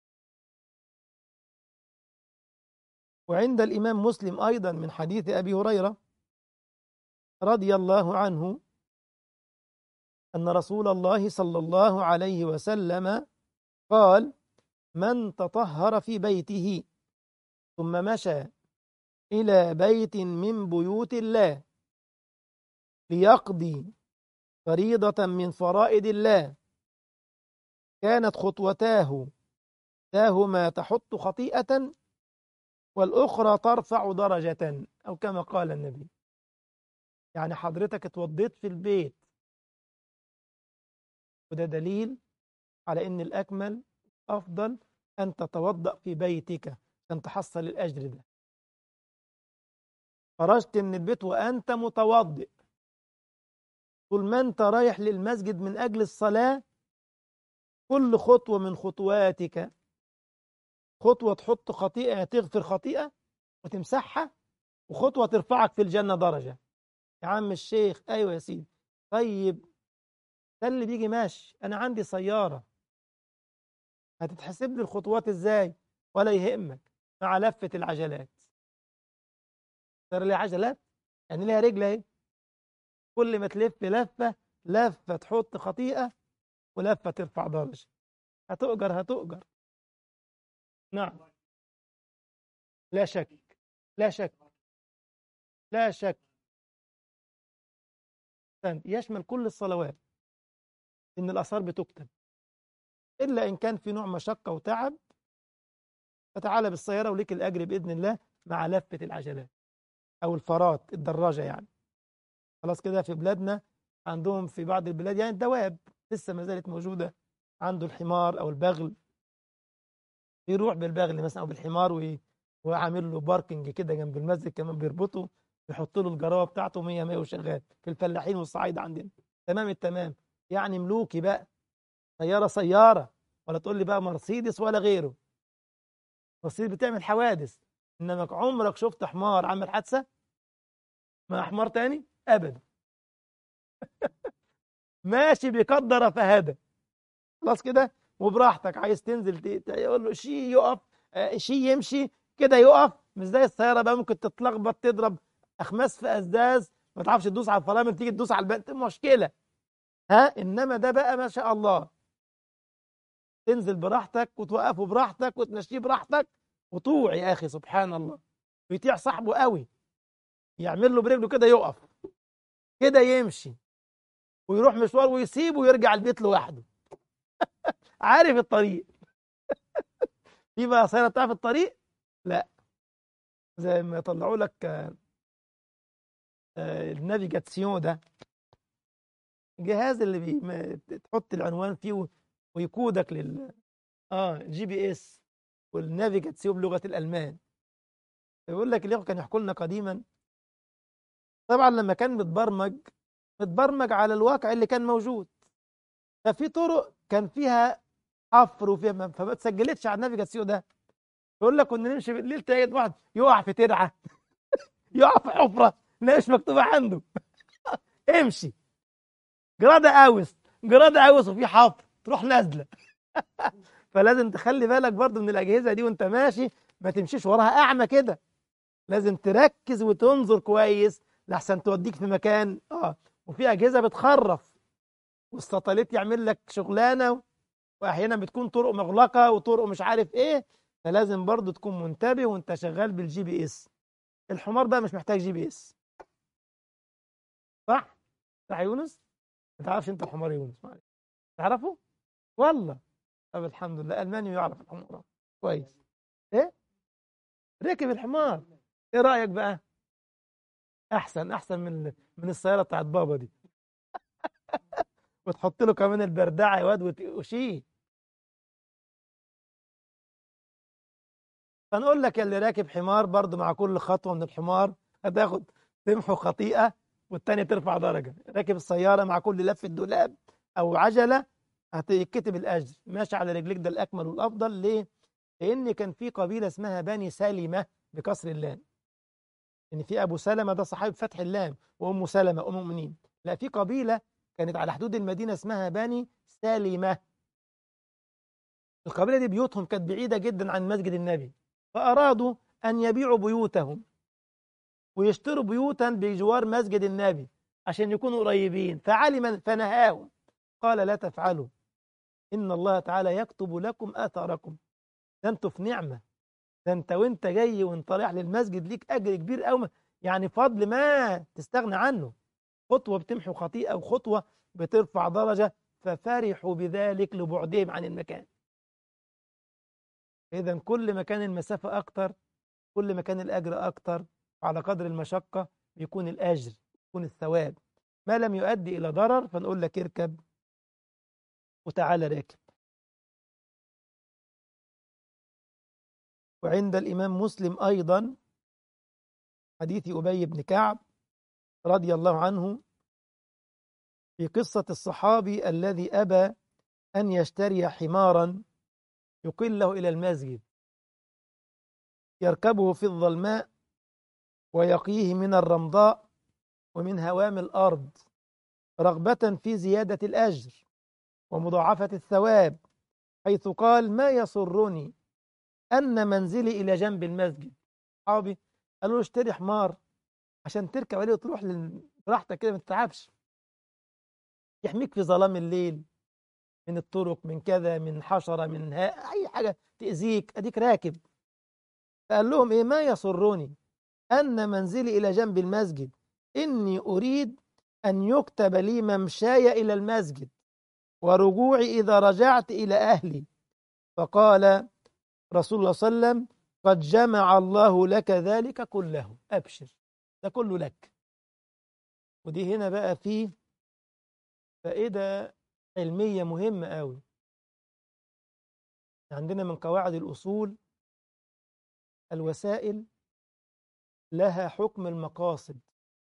وعند الإمام مسلم أيضا من حديث أبي هريرة رضي الله عنه أن رسول الله صلى الله عليه وسلم قال من تطهر في بيته ثم مشى إلى بيت من بيوت الله ليقضي فريضة من فرائض الله كانت خطوتاه تاهما تحط خطيئة والأخرى ترفع درجة أو كما قال النبي يعني حضرتك اتوضيت في البيت وده دليل على أن الأكمل أفضل أن تتوضأ في بيتك عشان تحصل الأجر ده خرجت من البيت وأنت متوضئ طول ما أنت رايح للمسجد من أجل الصلاة كل خطوة من خطواتك خطوة تحط خطيئة تغفر خطيئة وتمسحها وخطوة ترفعك في الجنة درجة يا عم الشيخ أيوة يا سيدي طيب ده اللي بيجي ماشي أنا عندي سيارة هتتحسب لي الخطوات إزاي ولا يهمك مع لفة العجلات ترى لي عجلات يعني ليها رجل اهي كل ما تلف لفة لفة تحط خطيئة ولفة ترفع درجة هتؤجر هتؤجر نعم لا شك لا شك لا شك يشمل كل الصلوات إن الآثار بتكتب إلا إن كان في نوع مشقة وتعب فتعالى بالسيارة وليك الأجر بإذن الله مع لفة العجلات أو الفارات الدراجة يعني خلاص كده في بلادنا عندهم في بعض البلاد يعني الدواب لسه ما زالت موجودة عنده الحمار أو البغل يروح بالبغل مثلا أو بالحمار وي... وعامل له باركنج كده جنب المسجد كمان بيربطه يحط له الجراوه بتاعته 100 100 وشغال في الفلاحين والصعايدة عندنا تمام التمام يعني ملوكي بقى سيارة سيارة ولا تقول لي بقى مرسيدس ولا غيره مرسيدس بتعمل حوادث انما عمرك شفت حمار عمل حادثة مع حمار تاني ابدا ماشي بقدر فهدى خلاص كده وبراحتك عايز تنزل تقول له شي يقف شي يمشي كده يقف مش زي السيارة بقى ممكن تتلخبط تضرب أخماس في أسداز ما تعرفش تدوس على الفرامل تيجي تدوس على البنت مشكلة ها إنما ده بقى ما شاء الله تنزل براحتك وتوقفه براحتك وتمشيه براحتك وطوع يا أخي سبحان الله بيطيع صاحبه قوي يعمل له برجله كده يقف كده يمشي ويروح مشوار ويسيبه ويرجع البيت لوحده عارف الطريق في بقى سيارة تعرف الطريق لا زي ما يطلعوا لك النافيجاتسيون ده الجهاز اللي بي... تحط العنوان فيه ويقودك لل اه جي بي اس والنافيجاتسيون بلغه الالمان يقول لك الاخوه كانوا يحكوا لنا قديما طبعا لما كان متبرمج متبرمج على الواقع اللي كان موجود ففي طرق كان فيها حفر وفيها فما تسجلتش على النافيجاسيون ده يقول لك كنا نمشي بالليل تلاقي واحد يقع في ترعه يقع في حفره مش مكتوبه عنده امشي جرادة اوس جرادة اوس وفي حفر تروح نازله فلازم تخلي بالك برضو من الاجهزه دي وانت ماشي ما تمشيش وراها اعمى كده لازم تركز وتنظر كويس لحسن توديك في مكان اه وفي اجهزه بتخرف والساتلايت يعمل لك شغلانه واحيانا بتكون طرق مغلقه وطرق مش عارف ايه فلازم برضو تكون منتبه وانت شغال بالجي بي اس الحمار بقى مش محتاج جي بي اس صح صح يونس ما تعرفش انت الحمار يونس معلش تعرفه والله طب الحمد لله الماني يعرف الحمار كويس ايه ركب الحمار ايه رايك بقى احسن احسن من من السياره بتاعت بابا دي وتحط له كمان البردعه يا واد وشيه فنقول لك اللي راكب حمار برضه مع كل خطوه من الحمار هتاخد تمحو خطيئه والتانية ترفع درجة راكب السيارة مع كل لفة دولاب أو عجلة هتكتب الأجر ماشي على رجليك ده الأكمل والأفضل ليه؟ لأن كان في قبيلة اسمها بني سلمة بكسر اللام إن في أبو سلمة ده صحابي فتح اللام وأم سلمة أم المؤمنين لا في قبيلة كانت على حدود المدينة اسمها بني سلمة القبيلة دي بيوتهم كانت بعيدة جدا عن مسجد النبي فأرادوا أن يبيعوا بيوتهم ويشتروا بيوتا بجوار مسجد النبي عشان يكونوا قريبين فعلم فنهاهم قال لا تفعلوا إن الله تعالى يكتب لكم آثاركم ده انتوا في نعمة ده انت وانت جاي وانت رايح للمسجد ليك أجر كبير قوي يعني فضل ما تستغنى عنه خطوة بتمحو خطيئة وخطوة بترفع درجة ففرحوا بذلك لبعدهم عن المكان إذا كل ما كان المسافة أكتر كل ما كان الأجر أكتر على قدر المشقة بيكون الأجر يكون الثواب ما لم يؤدي إلى ضرر فنقول لك اركب وتعالى راكب وعند الإمام مسلم أيضا حديث أبي بن كعب رضي الله عنه في قصة الصحابي الذي أبى أن يشتري حمارا يقله إلى المسجد يركبه في الظلماء ويقيه من الرمضاء ومن هوام الأرض رغبة في زيادة الأجر ومضاعفة الثواب حيث قال ما يسرني أن منزلي إلى جنب المسجد صحابي قالوا له اشتري حمار عشان تركب عليه وتروح براحتك كده ما تتعبش يحميك في ظلام الليل من الطرق من كذا من حشرة من ها أي حاجة تأذيك أديك راكب فقال لهم إيه ما يسرني أن منزلي إلى جنب المسجد إني أريد أن يكتب لي ممشاي إلى المسجد ورجوعي إذا رجعت إلى أهلي فقال رسول الله صلى الله عليه وسلم قد جمع الله لك ذلك كله أبشر ده كله لك ودي هنا بقى فيه فائدة علمية مهمة قوي عندنا من قواعد الأصول الوسائل لها حكم المقاصد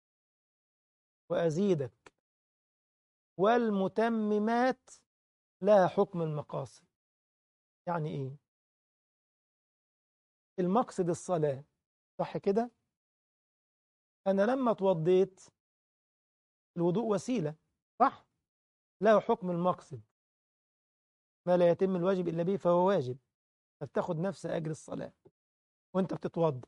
وأزيدك والمتممات لها حكم المقاصد يعني إيه المقصد الصلاة صح كده أنا لما اتوضيت الوضوء وسيلة صح له حكم المقصد ما لا يتم الواجب إلا به فهو واجب فبتاخد نفس أجر الصلاة وانت بتتوضى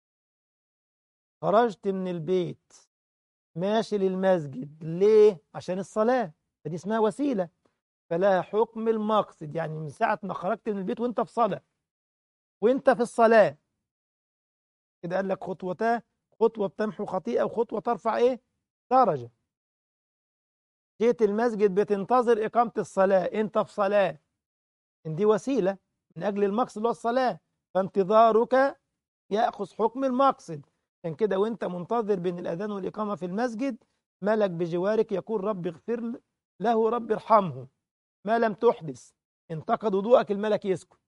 خرجت من البيت ماشي للمسجد ليه عشان الصلاة فدي اسمها وسيلة فلها حكم المقصد يعني من ساعة ما خرجت من البيت وانت في صلاة وانت في الصلاة كده قال لك خطوتا خطوة بتمحو خطيئة وخطوة ترفع ايه درجة جيت المسجد بتنتظر إقامة الصلاة أنت في صلاة إن دي وسيلة من أجل المقصد اللي هو الصلاة فانتظارك يأخذ حكم المقصد عشان كده وأنت منتظر بين الأذان والإقامة في المسجد ملك بجوارك يقول رب اغفر له رب ارحمه ما لم تحدث انتقد وضوءك الملك يسكت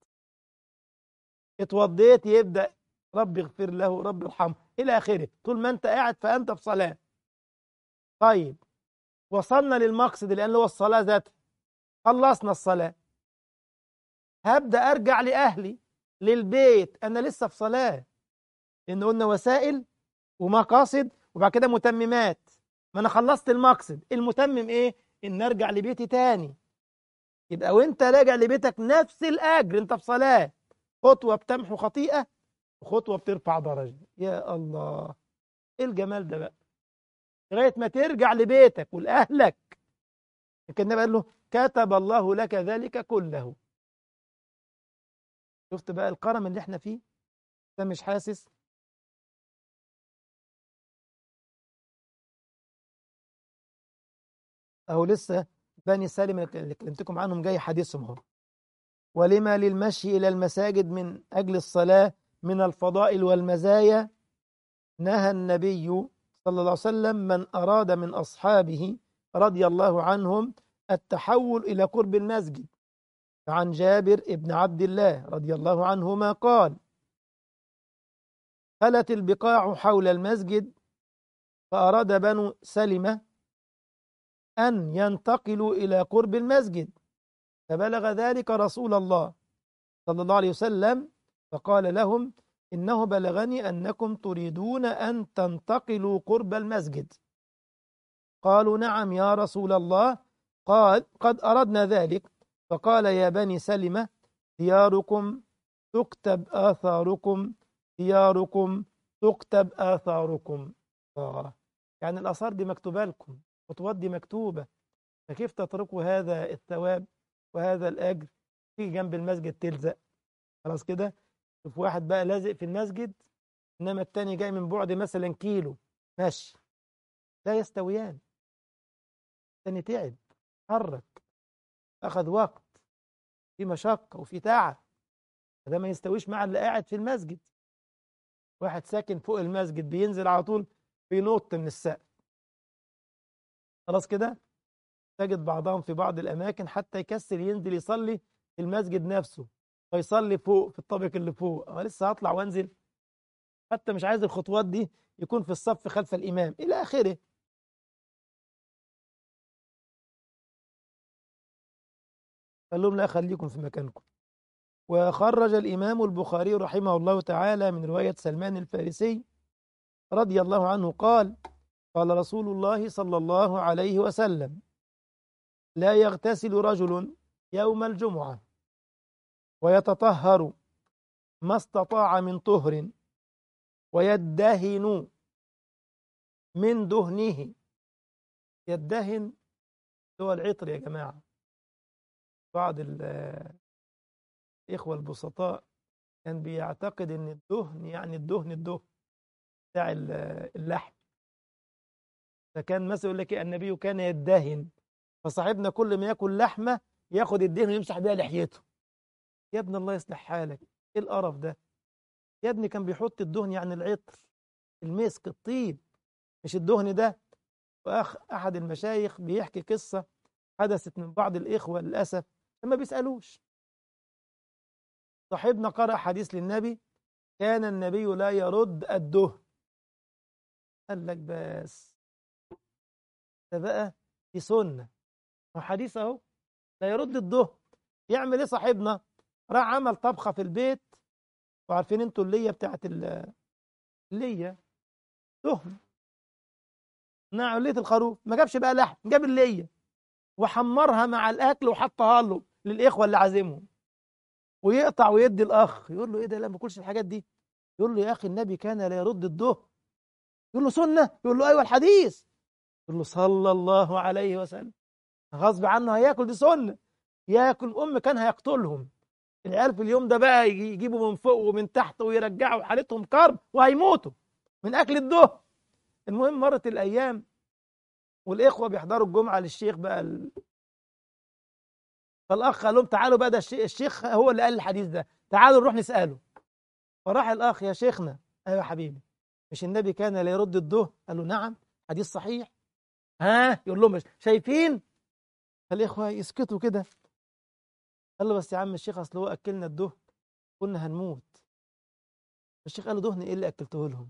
اتوضيت يبدأ رب اغفر له رب ارحمه إلى آخره طول ما أنت قاعد فأنت في صلاة طيب وصلنا للمقصد لأن هو الصلاة ذاتها خلصنا الصلاة هبدأ أرجع لأهلي للبيت أنا لسه في صلاة لأن قلنا وسائل ومقاصد وبعد كده متممات ما أنا خلصت المقصد المتمم إيه؟ إن أرجع لبيتي تاني يبقى وأنت راجع لبيتك نفس الأجر أنت في صلاة خطوة بتمحو خطيئة وخطوة بترفع درجة يا الله إيه الجمال ده بقى لغايه ما ترجع لبيتك ولاهلك لكن النبي قال له كتب الله لك ذلك كله شفت بقى الكرم اللي احنا فيه انت مش حاسس اهو لسه بني سالم اللي كلمتكم عنهم جاي حديثهم اهو ولما للمشي الى المساجد من اجل الصلاه من الفضائل والمزايا نهى النبي صلى الله عليه وسلم من أراد من أصحابه رضي الله عنهم التحول إلى قرب المسجد فعن جابر ابن عبد الله رضي الله عنهما قال خلت البقاع حول المسجد فأراد بنو سلمة أن ينتقلوا إلى قرب المسجد فبلغ ذلك رسول الله صلى الله عليه وسلم فقال لهم إنه بلغني أنكم تريدون أن تنتقلوا قرب المسجد قالوا نعم يا رسول الله قال قد أردنا ذلك فقال يا بني سلمة دياركم تكتب آثاركم دياركم تكتب آثاركم آه. يعني الآثار دي مكتوبة لكم الخطوات دي مكتوبة فكيف تتركوا هذا الثواب وهذا الأجر تيجي جنب المسجد تلزق خلاص كده شوف واحد بقى لازق في المسجد إنما التاني جاي من بعد مثلا كيلو ماشي لا يستويان التاني تعب حرك أخذ وقت في مشقة وفي تعب ده ما يستويش مع اللي قاعد في المسجد واحد ساكن فوق المسجد بينزل على طول بينط من السقف خلاص كده تجد بعضهم في بعض الأماكن حتى يكسل ينزل يصلي في المسجد نفسه فيصلي فوق في الطابق اللي فوق أنا لسه هطلع وانزل حتى مش عايز الخطوات دي يكون في الصف خلف الإمام إلى آخره قال لهم لا خليكم في مكانكم وخرج الإمام البخاري رحمه الله تعالى من رواية سلمان الفارسي رضي الله عنه قال قال رسول الله صلى الله عليه وسلم لا يغتسل رجل يوم الجمعة ويتطهر ما استطاع من طهر ويدهن من دهنه يدهن هو العطر يا جماعة بعض الإخوة البسطاء كان بيعتقد ان الدهن يعني الدهن الدهن بتاع اللحم فكان مثلا يقول لك النبي كان يدهن فصاحبنا كل ما ياكل لحمه ياخد الدهن ويمسح بيها لحيته يا ابن الله يصلح حالك ايه القرف ده يا ابني كان بيحط الدهن يعني العطر المسك الطيب مش الدهن ده واخ احد المشايخ بيحكي قصه حدثت من بعض الاخوه للاسف ما بيسالوش صاحبنا قرأ حديث للنبي كان النبي لا يرد الدهن قال لك بس ده بقى دي سنة حديث اهو لا يرد الدهن يعمل ايه صاحبنا راح عمل طبخة في البيت وعارفين انتوا اللية بتاعت اللية دهن نعم لية الخروف ما جابش بقى لحم جاب اللية وحمرها مع الاكل وحطها له للاخوة اللي عازمهم ويقطع ويدي الاخ يقول له ايه ده لا ما باكلش الحاجات دي يقول له يا اخي النبي كان لا يرد الدهن يقول له سنه يقول له ايوه الحديث يقول له صلى الله عليه وسلم غصب عنه هياكل دي سنه ياكل ام كان هيقتلهم العيال في اليوم ده بقى يجيبوا من فوق ومن تحت ويرجعوا حالتهم كرب وهيموتوا من اكل الدهن المهم مرت الايام والاخوه بيحضروا الجمعه للشيخ بقى ال... فالاخ قال لهم تعالوا بقى ده الشيخ هو اللي قال الحديث ده تعالوا نروح نساله فراح الاخ يا شيخنا ايوه يا حبيبي مش النبي كان لا يرد الدهن قال له نعم حديث صحيح ها يقول لهم شايفين فالاخوه يسكتوا كده قال له بس يا عم الشيخ اصل هو اكلنا الدهن كنا هنموت الشيخ قال له دهن ايه اللي اكلته لهم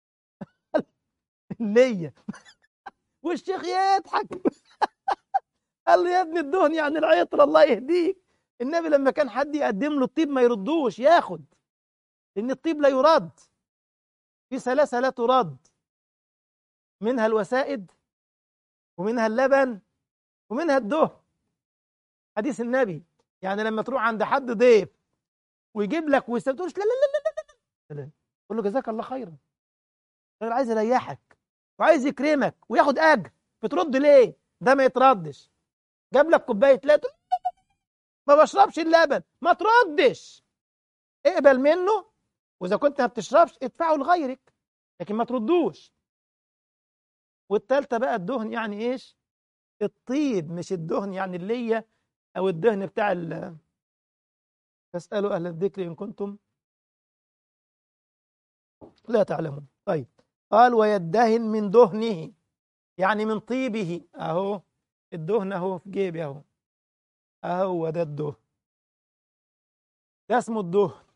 ليا والشيخ يضحك قال له يا ابني الدهن يعني العطر الله يهديك النبي لما كان حد يقدم له الطيب ما يردوش ياخد لان الطيب لا يرد في ثلاثة لا ترد منها الوسائد ومنها اللبن ومنها الدهن حديث النبي يعني لما تروح عند حد ضيف ويجيب لك ويستلم تقولش لا لا لا لا لا لا قول له جزاك الله خيرا الراجل عايز يريحك وعايز يكرمك وياخد اجر بترد ليه ده ما يتردش جاب لك كوبايه لا ما بشربش اللبن ما تردش اقبل منه واذا كنت ما بتشربش ادفعه لغيرك لكن ما تردوش والتالتة بقى الدهن يعني ايش الطيب مش الدهن يعني اللية او الدهن بتاع ال فاسألوا اهل الذكر ان كنتم لا تعلمون طيب قال ويدهن من دهنه يعني من طيبه اهو الدهن اهو في جيبي اهو اهو ده الدهن ده اسمه الدهن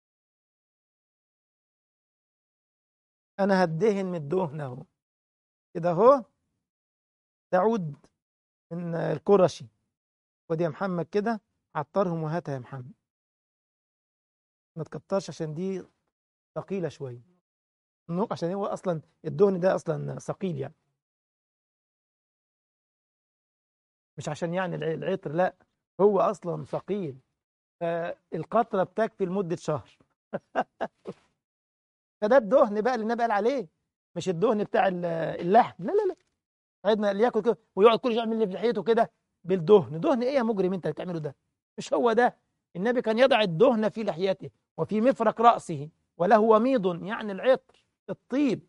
انا هدهن من الدهن اهو كده اهو تعود من القرشي ودي يا محمد كده عطرهم وهاتها يا محمد ما تكترش عشان دي ثقيله شويه النوق عشان هو اصلا الدهن ده اصلا ثقيل يعني مش عشان يعني العطر لا هو اصلا ثقيل فالقطرة بتكفي لمدة شهر فده الدهن بقى اللي النبي قال عليه مش الدهن بتاع ال- اللحم لا لا لا سيدنا اللي ياكل كده ويقعد كل شويه يعمل اللي في لحيته كده بالدهن دهن ايه يا مجرم انت اللي بتعمله ده مش هو ده النبي كان يضع الدهن في لحيته وفي مفرق رأسه وله وميض يعني العطر الطيب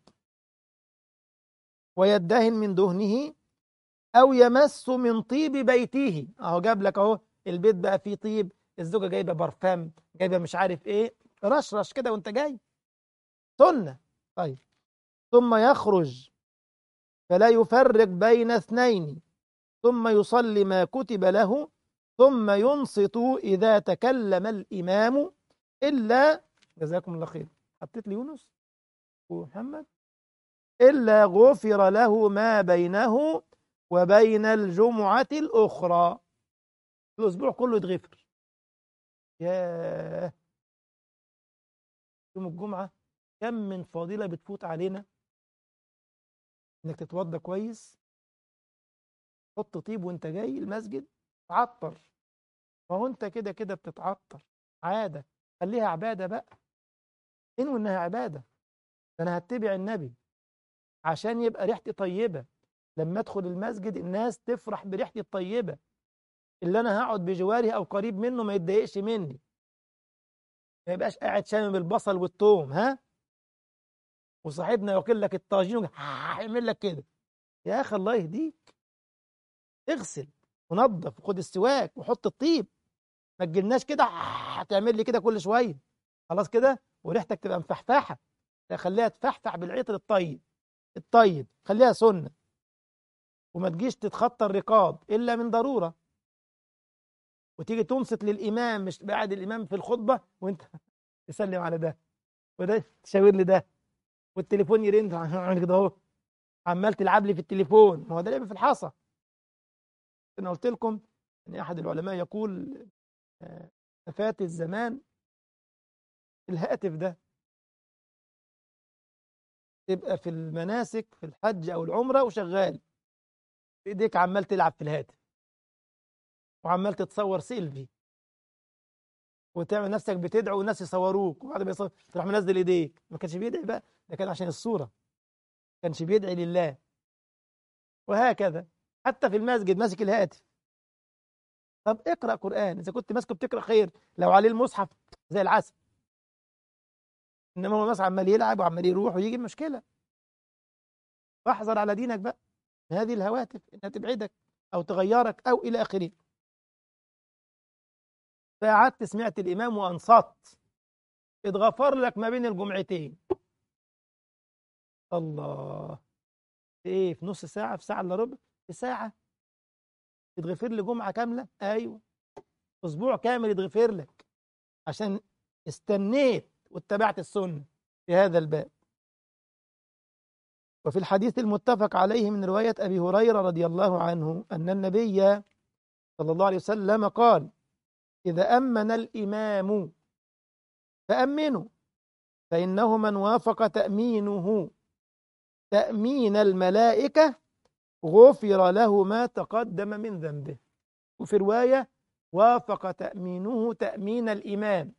ويدهن من دهنه أو يمس من طيب بيته أهو جاب لك أهو البيت بقى فيه طيب الزوجة جايبة برفان جايبة مش عارف إيه رشرش كده وأنت جاي سنة طيب ثم يخرج فلا يفرق بين اثنين ثم يصلي ما كتب له ثم ينصت إذا تكلم الإمام إلا جزاكم الله خير حطيت لي يونس ومحمد إلا غفر له ما بينه وبين الجمعة الأخرى الأسبوع كله يتغفر ياه يوم الجمعة كم من فضيلة بتفوت علينا إنك تتوضى كويس حط طيب وانت جاي المسجد تعطر ما هو انت كده كده بتتعطر عادة خليها عبادة بقى انوي انها عبادة ده انا هتبع النبي عشان يبقى ريحتي طيبة لما ادخل المسجد الناس تفرح بريحتي الطيبة اللي انا هقعد بجواره او قريب منه ما يتضايقش مني ما يبقاش قاعد شامم البصل والثوم ها وصاحبنا ياكل لك الطاجين هيعمل لك كده يا اخي الله يهديك اغسل ونظف وخد السواك وحط الطيب ما تجيلناش كده هتعمل لي كده كل شويه خلاص كده وريحتك تبقى مفحفحه لا خليها تفحفح بالعطر الطيب الطيب خليها سنه وما تجيش تتخطى الرقاب الا من ضروره وتيجي تنصت للامام مش قاعد الامام في الخطبه وانت تسلم على ده وده تشاور لي ده والتليفون يرن عامل كده اهو عمال تلعب لي في التليفون ما هو ده لعب في الحصى انا قلت لكم ان احد العلماء يقول آه، فات الزمان الهاتف ده تبقى في المناسك في الحج او العمره وشغال في ايديك عمال تلعب في الهاتف وعمال تتصور سيلفي وتعمل نفسك بتدعو والناس يصوروك وبعد ما يصور تروح منزل ايديك ما كانش بيدعي بقى ده كان عشان الصوره ما كانش بيدعي لله وهكذا حتى في المسجد ماسك الهاتف طب اقرا قران اذا كنت ماسكه بتقرا خير لو عليه المصحف زي العسل انما هو مثلا عمال يلعب وعمال يروح ويجي مشكله فاحذر على دينك بقى من هذه الهواتف انها تبعدك او تغيرك او الى اخره فقعدت سمعت الامام وانصت اتغفر لك ما بين الجمعتين الله في ايه في نص ساعه في ساعه الا ربع في ساعه يتغفر لي جمعه كامله ايوه اسبوع كامل يتغفر لك عشان استنيت واتبعت السنه في هذا الباب وفي الحديث المتفق عليه من روايه ابي هريره رضي الله عنه ان النبي صلى الله عليه وسلم قال اذا امن الامام فامنوا فانه من وافق تامينه تامين الملائكه غفر له ما تقدم من ذنبه وفي روايه وافق تامينه تامين الامام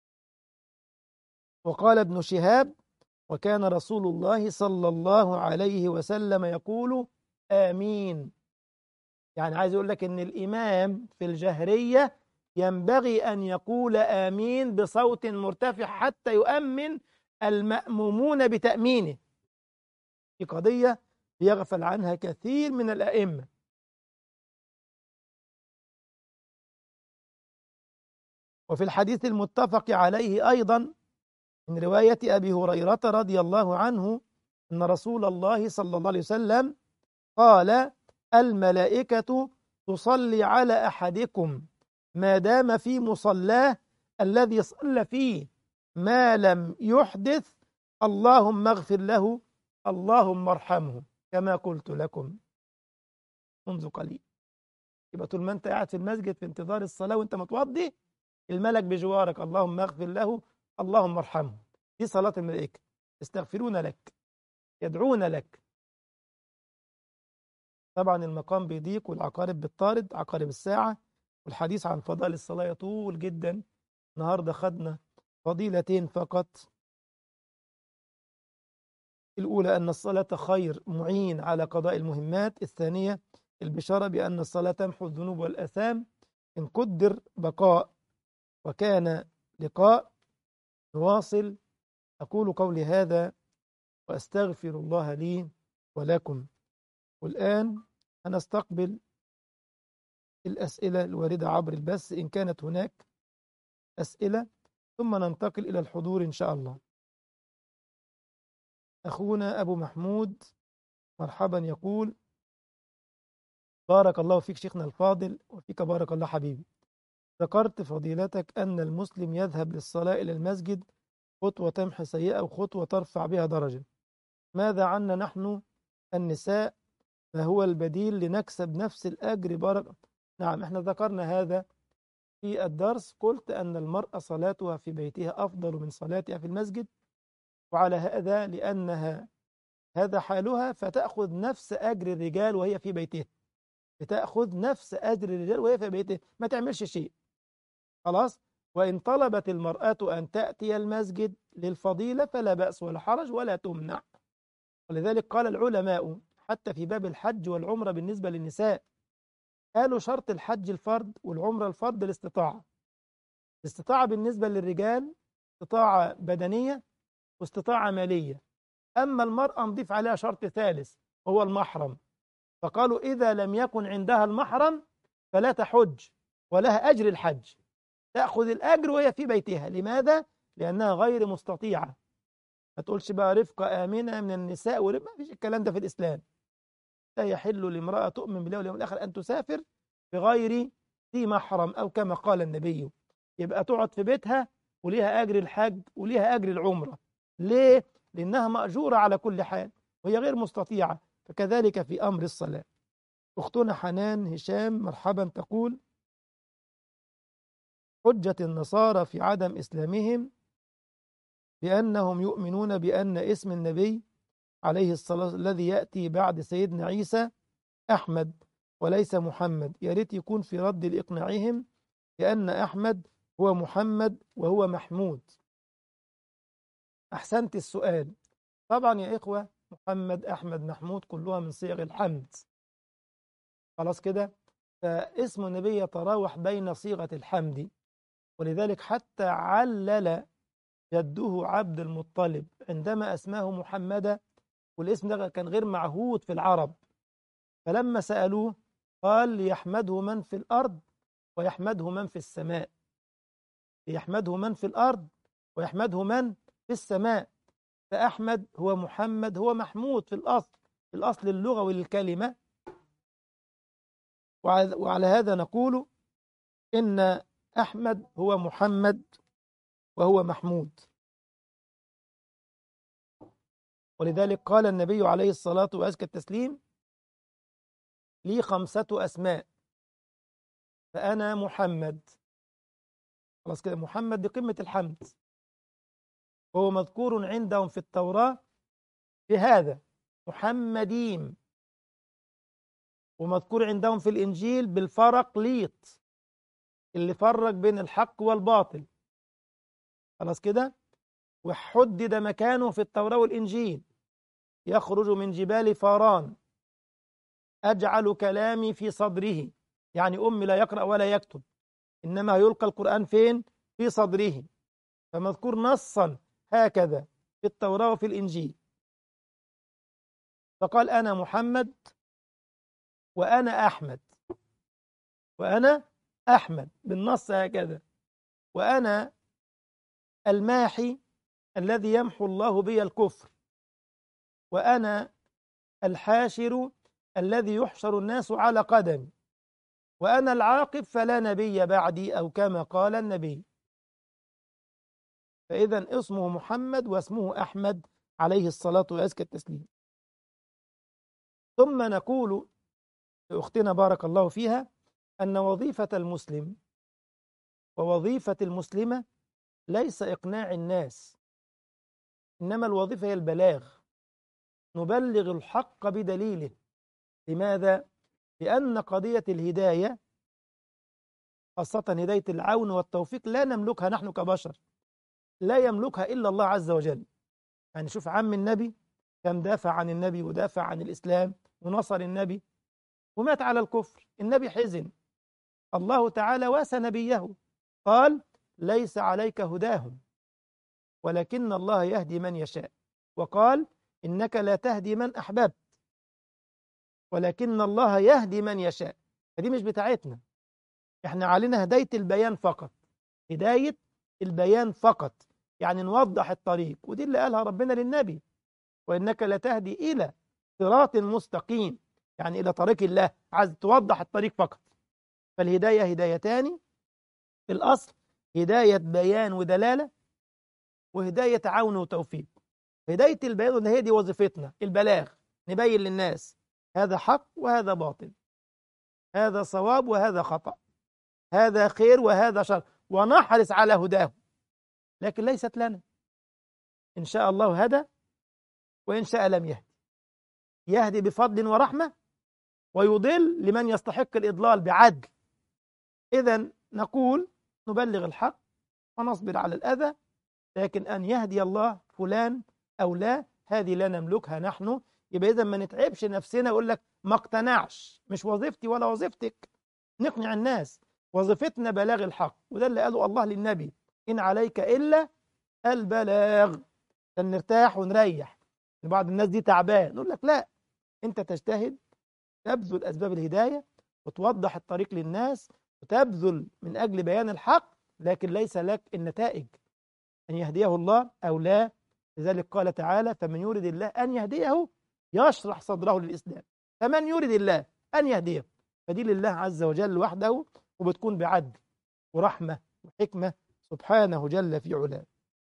وقال ابن شهاب وكان رسول الله صلى الله عليه وسلم يقول آمين يعني عايز يقول لك إن الإمام في الجهرية ينبغي أن يقول آمين بصوت مرتفع حتى يؤمن المأمومون بتأمينه في قضية يغفل عنها كثير من الأئمة وفي الحديث المتفق عليه أيضا من رواية أبي هريرة رضي الله عنه أن رسول الله صلى الله عليه وسلم قال الملائكة تصلي على أحدكم ما دام في مصلاه الذي صلى فيه ما لم يحدث اللهم اغفر له اللهم ارحمه كما قلت لكم منذ قليل يبقى طول ما انت قاعد في المسجد في انتظار الصلاة وانت متوضي الملك بجوارك اللهم اغفر له اللهم ارحمه دي صلاة الملائكة يستغفرون لك يدعون لك طبعا المقام بيضيق والعقارب بتطارد عقارب الساعة والحديث عن فضائل الصلاة يطول جدا النهاردة خدنا فضيلتين فقط الأولى أن الصلاة خير معين على قضاء المهمات الثانية البشارة بأن الصلاة تمحو الذنوب والأثام إن قدر بقاء وكان لقاء نواصل أقول قولي هذا وأستغفر الله لي ولكم والآن هنستقبل الأسئلة الواردة عبر البث إن كانت هناك أسئلة ثم ننتقل إلى الحضور إن شاء الله أخونا أبو محمود مرحبا يقول بارك الله فيك شيخنا الفاضل وفيك بارك الله حبيبي ذكرت فضيلتك أن المسلم يذهب للصلاة إلى المسجد خطوة تمحي سيئة وخطوة ترفع بها درجة ماذا عنا نحن النساء ما هو البديل لنكسب نفس الأجر بارك نعم احنا ذكرنا هذا في الدرس قلت أن المرأة صلاتها في بيتها أفضل من صلاتها في المسجد وعلى هذا لأنها هذا حالها فتأخذ نفس أجر الرجال وهي في بيتها بتأخذ نفس أجر الرجال وهي في بيتها ما تعملش شيء خلاص وإن طلبت المرأة أن تأتي المسجد للفضيلة فلا بأس ولا حرج ولا تمنع ولذلك قال العلماء حتى في باب الحج والعمرة بالنسبة للنساء قالوا شرط الحج الفرد والعمرة الفرد الاستطاعة الاستطاعة بالنسبة للرجال استطاعة بدنية واستطاعة مالية أما المرأة نضيف عليها شرط ثالث وهو المحرم فقالوا إذا لم يكن عندها المحرم فلا تحج ولها أجر الحج تأخذ الأجر وهي في بيتها لماذا؟ لأنها غير مستطيعة ما تقولش بقى رفقة آمنة من النساء ورب ما فيش الكلام ده في الإسلام لا يحل لامرأة تؤمن بالله واليوم الآخر أن تسافر بغير ذي محرم أو كما قال النبي يبقى تقعد في بيتها وليها أجر الحج وليها أجر العمرة ليه؟ لأنها مأجورة على كل حال وهي غير مستطيعة فكذلك في أمر الصلاة أختنا حنان هشام مرحبا تقول حجة النصارى في عدم إسلامهم بأنهم يؤمنون بأن اسم النبي عليه الصلاة الذي يأتي بعد سيدنا عيسى أحمد وليس محمد يا ريت يكون في رد لإقناعهم بأن أحمد هو محمد وهو محمود أحسنت السؤال طبعا يا إخوة محمد أحمد محمود كلها من صيغ الحمد خلاص كده فاسم النبي يتراوح بين صيغة الحمد ولذلك حتى علل جده عبد المطلب عندما أسماه محمدا والاسم ده كان غير معهود في العرب فلما سألوه قال ليحمده من في الأرض ويحمده من في السماء ليحمده من في الأرض ويحمده من في السماء فأحمد هو محمد هو محمود في الأصل في الأصل اللغوي للكلمة وعلى هذا نقول إن أحمد هو محمد وهو محمود ولذلك قال النبي عليه الصلاة وأزكى التسليم لي خمسة أسماء فأنا محمد خلاص كده محمد دي قمة الحمد وهو مذكور عندهم في التوراة بهذا محمدين ومذكور عندهم في الإنجيل بالفرق ليط اللي فرق بين الحق والباطل خلاص كده وحدد مكانه في التوراة والإنجيل يخرج من جبال فاران أجعل كلامي في صدره يعني أمي لا يقرأ ولا يكتب إنما يلقى القرآن فين؟ في صدره فمذكور نصا هكذا في التوراة وفي الإنجيل فقال أنا محمد وأنا أحمد وأنا أحمد بالنص هكذا وأنا الماحي الذي يمحو الله بي الكفر وأنا الحاشر الذي يحشر الناس على قدمي وأنا العاقب فلا نبي بعدي أو كما قال النبي فإذا اسمه محمد واسمه أحمد عليه الصلاة وأزكى التسليم ثم نقول لأختنا بارك الله فيها أن وظيفة المسلم ووظيفة المسلمة ليس إقناع الناس إنما الوظيفة هي البلاغ نبلغ الحق بدليله لماذا؟ لأن قضية الهداية خاصة هداية العون والتوفيق لا نملكها نحن كبشر لا يملكها إلا الله عز وجل يعني شوف عم النبي كم دافع عن النبي ودافع عن الإسلام ونصر النبي ومات على الكفر النبي حزن الله تعالى واسى نبيه قال ليس عليك هداهم ولكن الله يهدي من يشاء وقال إنك لا تهدي من أحببت ولكن الله يهدي من يشاء فدي مش بتاعتنا احنا علينا هداية البيان فقط هداية البيان فقط يعني نوضح الطريق ودي اللي قالها ربنا للنبي وإنك لتهدي إلى صراط مستقيم يعني إلى طريق الله عايز توضح الطريق فقط فالهداية هدايتان في الأصل هداية بيان ودلالة وهداية عون وتوفيق هداية البيان هي دي وظيفتنا البلاغ نبين للناس هذا حق وهذا باطل هذا صواب وهذا خطأ هذا خير وهذا شر ونحرص على هداه لكن ليست لنا إن شاء الله هدى وإن شاء لم يهدي يهدي بفضل ورحمة ويضل لمن يستحق الإضلال بعدل إذا نقول نبلغ الحق ونصبر على الأذى لكن أن يهدي الله فلان أو لا هذه لا نملكها نحن يبقى إذا ما نتعبش نفسنا يقول لك ما اقتنعش مش وظيفتي ولا وظيفتك نقنع الناس وظيفتنا بلاغ الحق وده اللي قاله الله للنبي إن عليك إلا البلاغ عشان نرتاح ونريح بعض الناس دي تعبان نقول لك لا أنت تجتهد تبذل أسباب الهداية وتوضح الطريق للناس وتبذل من أجل بيان الحق لكن ليس لك النتائج أن يهديه الله أو لا لذلك قال تعالى فمن يريد الله أن يهديه يشرح صدره للإسلام فمن يريد الله أن يهديه فدي لله عز وجل وحده وبتكون بعدل ورحمة وحكمة سبحانه جل في علاه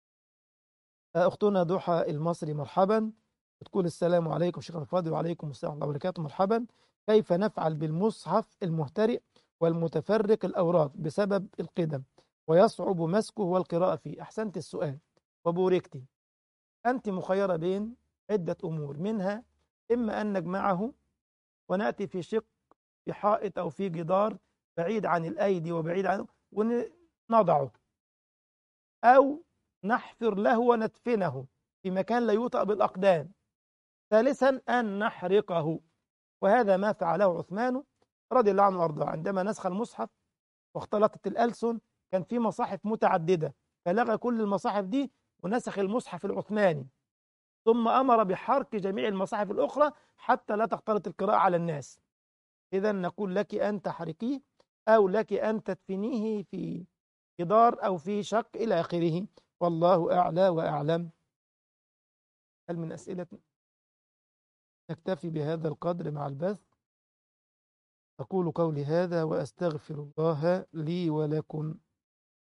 أختنا ضحى المصري مرحبا بتقول السلام عليكم شيخ الفاضل وعليكم السلام ورحمة الله وبركاته مرحبا كيف نفعل بالمصحف المهترئ والمتفرق الأوراق بسبب القدم ويصعب مسكه والقراءة فيه أحسنت السؤال وبوركتي أنت مخيرة بين عدة أمور منها إما أن نجمعه ونأتي في شق في حائط أو في جدار بعيد عن الأيدي وبعيد عنه ونضعه أو نحفر له وندفنه في مكان لا يوطأ بالأقدام ثالثا أن نحرقه وهذا ما فعله عثمان رضي الله عنه وارضاه عندما نسخ المصحف واختلطت الألسن كان في مصاحف متعددة فلغى كل المصاحف دي ونسخ المصحف العثماني ثم أمر بحرق جميع المصاحف الأخرى حتى لا تختلط القراءة على الناس إذا نقول لك أن تحرقيه أو لك أن تدفنيه في جدار أو في شق إلى آخره والله أعلى وأعلم هل من أسئلة نكتفي بهذا القدر مع البث أقول قولي هذا وأستغفر الله لي ولكم